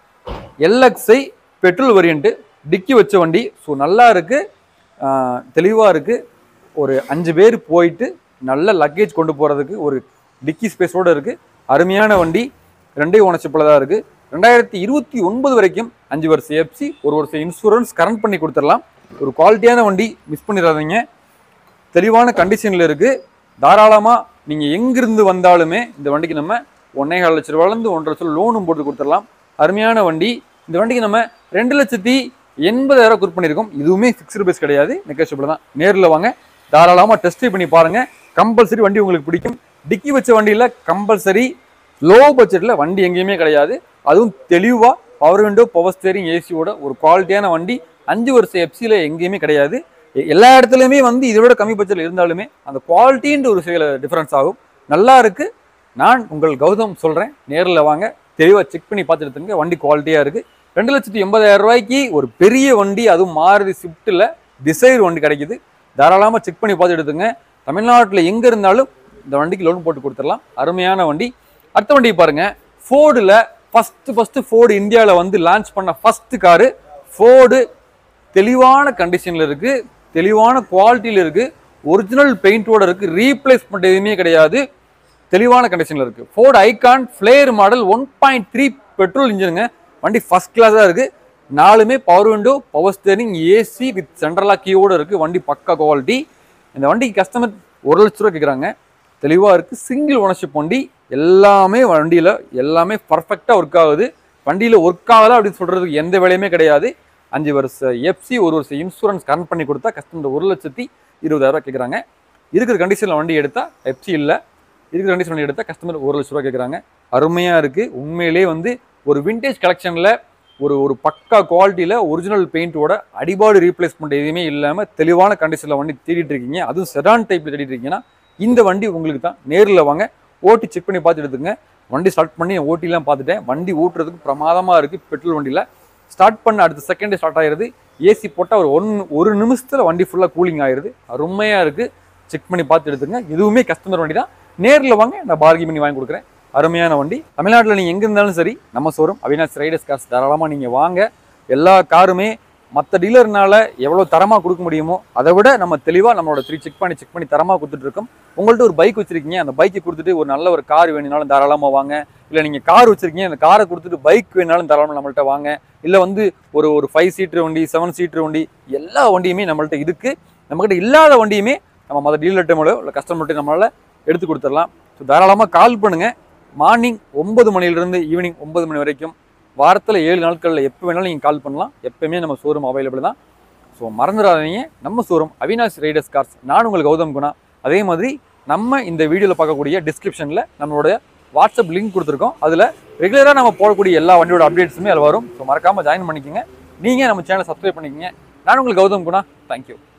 A: LXI petrol variant dickey வச்ச வண்டி ஸோ நல்லா இருக்குது தெளிவாக இருக்குது ஒரு அஞ்சு பேர் போயிட்டு நல்ல லக்கேஜ் கொண்டு போகிறதுக்கு ஒரு டிக்கி ஸ்பேஸோடு இருக்குது அருமையான வண்டி ரெண்டே ஓனர்ஷிப்பில் தான் இருக்குது ரெண்டாயிரத்தி இருபத்தி ஒன்பது வரைக்கும் அஞ்சு வருஷம் எஃப்சி ஒரு வருஷம் இன்சூரன்ஸ் கரண்ட் பண்ணி கொடுத்துடலாம் ஒரு குவாலிட்டியான வண்டி மிஸ் பண்ணிடாதீங்க தெளிவான கண்டிஷனில் இருக்குது தாராளமாக நீங்கள் எங்கிருந்து வந்தாலுமே இந்த வண்டிக்கு நம்ம ஒன்றே கால் லட்ச ரூபாயிலேருந்து ஒன்றரை லட்சம் லோனும் போட்டு கொடுத்துடலாம் அருமையான வண்டி இந்த வண்டிக்கு நம்ம ரெண்டு லட்சத்தி எண்பதாயிரம் குட் பண்ணியிருக்கோம் இதுவுமே ஃபிக்ஸ்டு பேஸ் கிடையாது நெகோஷியபிள் தான் நேரில் வாங்க தாராளமாக டெஸ்ட் பண்ணி பாருங்கள் கம்பல்சரி வண்டி உங்களுக்கு பிடிக்கும் டிக்கி வச்ச வண்டியில் கம்பல்சரி லோ பட்ஜெட்டில் வண்டி எங்கேயுமே கிடையாது அதுவும் தெளிவாக பவர் விண்டோ பவர் ஸ்டேரிங் ஏசியோட ஒரு குவாலிட்டியான வண்டி அஞ்சு வருஷம் எஃப்சியில் எங்கேயுமே கிடையாது எ- எல்லா இடத்துலையுமே வந்து இதை விட கம்மி பட்ஜெட்டில் இருந்தாலுமே அந்த குவாலிட்டின்ற ஒரு சில டிஃப்ரென்ஸ் ஆகும் நல்லா இருக்கு நான் உங்கள் கௌதம் சொல்கிறேன் நேரில் வாங்க தெளிவாக செக் பண்ணி பார்த்துட்டு எடுத்துங்க வண்டி குவாலிட்டியாக இருக்குது ரெண்டு லட்சத்தி எண்பதாயிரம் ரூபாய்க்கு ஒரு பெரிய வண்டி அதுவும் மாருதி ஸ்விஃப்ட்டில் டிசைர் வண்டி கிடைக்குது தாராளமாக செக் பண்ணி பார்த்து எடுத்துங்க தமிழ்நாட்டில் எங்கே இருந்தாலும் இந்த வண்டிக்கு லோன் போட்டு கொடுத்துடலாம் அருமையான வண்டி அடுத்த வண்டியை பாருங்க ஃபோர்டில் ஃபஸ்ட்டு ஃபஸ்ட்டு ஃபோர்டு இந்தியாவில் வந்து லான்ச் பண்ண ஃபஸ்ட்டு காரு ஃபோர்டு தெளிவான கண்டிஷனில் இருக்குது தெளிவான குவாலிட்டியில் இருக்குது ஒரிஜினல் பெயிண்டோட இருக்குது ரீப்ளேஸ்மெண்ட் எதுவுமே கிடையாது தெளிவான கண்டிஷனில் இருக்குது Ford Ikon Flair model one point three petrol இன்ஜினுங்க வண்டி ஃபஸ்ட் கிளாஸாக இருக்குது நாலுமே power window power steering AC with சென்ட்ரலா கீயோடு இருக்குது வண்டி பக்கா குவாலிட்டி இந்த வண்டிக்கு கஸ்டமர் ஒரு லட்ச ரூபா கேட்குறாங்க தெளிவாக இருக்குது சிங்கிள் ஓனர்ஷிப் வண்டி எல்லாமே வண்டியில் எல்லாமே பர்ஃபெக்டாக ஒர்க் ஆகுது வண்டியில் ஒர்க் ஆகலை அப்படின்னு சொல்கிறதுக்கு எந்த வேலையுமே கிடையாது அஞ்சு வருஷம் எஃப்சி ஒரு வருஷம் இன்சூரன்ஸ் கரண்ட் பண்ணி கொடுத்தா கஸ்டமர் ஒரு லட்சத்தி இருபதாயிரம் ரூபா கேட்குறாங்க இருக்கிற கண்டிஷனில் வண்டி எடுத்தால் எஃப்சி இல்லை இருக்கிற கண்டிஷன் வண்டி எடுத்தால் கஸ்டமர் ஒரு லட்ச ரூபா கேட்குறாங்க அருமையாக இருக்குது உண்மையிலே வந்து ஒரு விண்டேஜ் கலெக்ஷனில் ஒரு ஒரு பக்கா குவாலிட்டியில் ஒரிஜினல் பெயிண்டோட அடிபாடு ரீப்ளேஸ்மெண்ட் எதுவுமே இல்லாமல் தெளிவான கண்டிஷனில் வண்டி தேடிட்டு இருக்கீங்க அதுவும் செடான் டைப்பில் தேடிட்டு இருக்கீங்கன்னா இந்த வண்டி உங்களுக்கு தான் நேரில் வாங்க ஓட்டி செக் பண்ணி பார்த்து எடுத்துங்க வண்டி ஸ்டார்ட் பண்ணி ஓட்டிலாம் பார்த்துட்டேன் வண்டி ஓட்டுறதுக்கு பிரமாதமாக இருக்குது பெட்ரோல் வண்டியில் ஸ்டார்ட் பண்ண அடுத்த செகண்டே ஸ்டார்ட் ஆயிருது ஏசி போட்டால் ஒரு ஒன் ஒரு நிமிஷத்தில் வண்டி ஃபுல்லாக கூலிங் ஆயிருது அருமையாக இருக்குது செக் பண்ணி பார்த்து எடுத்துங்க எதுவுமே கஸ்டமர் வண்டி தான் நேரில் வாங்க நான் பார்கி பண்ணி வாங்கி கொடுக்குறேன் அருமையான வண்டி தமிழ்நாட்டில் நீங்கள் எங்கே இருந்தாலும் சரி நம்ம ஷோரூம் அவினாஷ் ரைடர்ஸ் கார்ஸ் தாராளமாக நீங்கள் வாங்க எல்லா காருமே மற்ற டீலர்னால எவ்வளோ தரமாக கொடுக்க முடியுமோ அதை விட நம்ம தெளிவாக நம்மளோட த்ரீ செக் பண்ணி செக் பண்ணி தரமாக கொடுத்துட்டு இருக்கோம் உங்கள்ட்ட ஒரு பைக் வச்சிருக்கீங்க அந்த பைக்கை கொடுத்துட்டு ஒரு நல்ல ஒரு கார் வேணும்னாலும் தாராளமாக வாங்க இல்லை நீங்கள் கார் வச்சிருக்கீங்க அந்த காரை கொடுத்துட்டு பைக் வேணாலும் தாராளமாக நம்மள்ட்ட வாங்க இல்லை வந்து ஒரு ஒரு ஃபைவ் சீட்டர் வண்டி செவன் சீட்டர் வண்டி எல்லா வண்டியுமே நம்மள்ட்ட இருக்குது நம்மக்கிட்ட இல்லாத வண்டியுமே நம்ம மற்ற டீலர்கிட்ட மூலம் இல்லை கஸ்டமர்கிட்ட நம்மளால் எடுத்து கொடுத்துடலாம் ஸோ தாராளமாக கால் பண்ணுங்கள் மார்னிங் ஒன்பது மணிலேருந்து ஈவினிங் ஒன்பது மணி வரைக்கும் வாரத்தில் ஏழு நாட்களில் எப்போ வேணாலும் நீங்கள் கால் பண்ணலாம் எப்பவுமே நம்ம ஷோரூம் அவைலபிள் தான் ஸோ மறந்துடாதீங்க நம்ம ஷோரூம் அவினாஷ் ரைடர்ஸ் கார்ஸ் நான் உங்கள் கௌதம் குணா அதே மாதிரி நம்ம இந்த வீடியோவில் பார்க்கக்கூடிய டிஸ்கிரிப்ஷனில் நம்மளோட வாட்ஸ்அப் லிங்க் கொடுத்துருக்கோம் அதில் ரெகுலராக நம்ம போடக்கூடிய எல்லா வண்டியோட அப்டேட்ஸுமே அதில் வரும் ஸோ மறக்காமல் ஜாயின் பண்ணிக்கோங்க நீங்கள் நம்ம சேனலை சப்ஸ்கிரைப் பண்ணிக்கங்க நான் உங்களுக்கு கௌதம் குணா தேங்க்யூ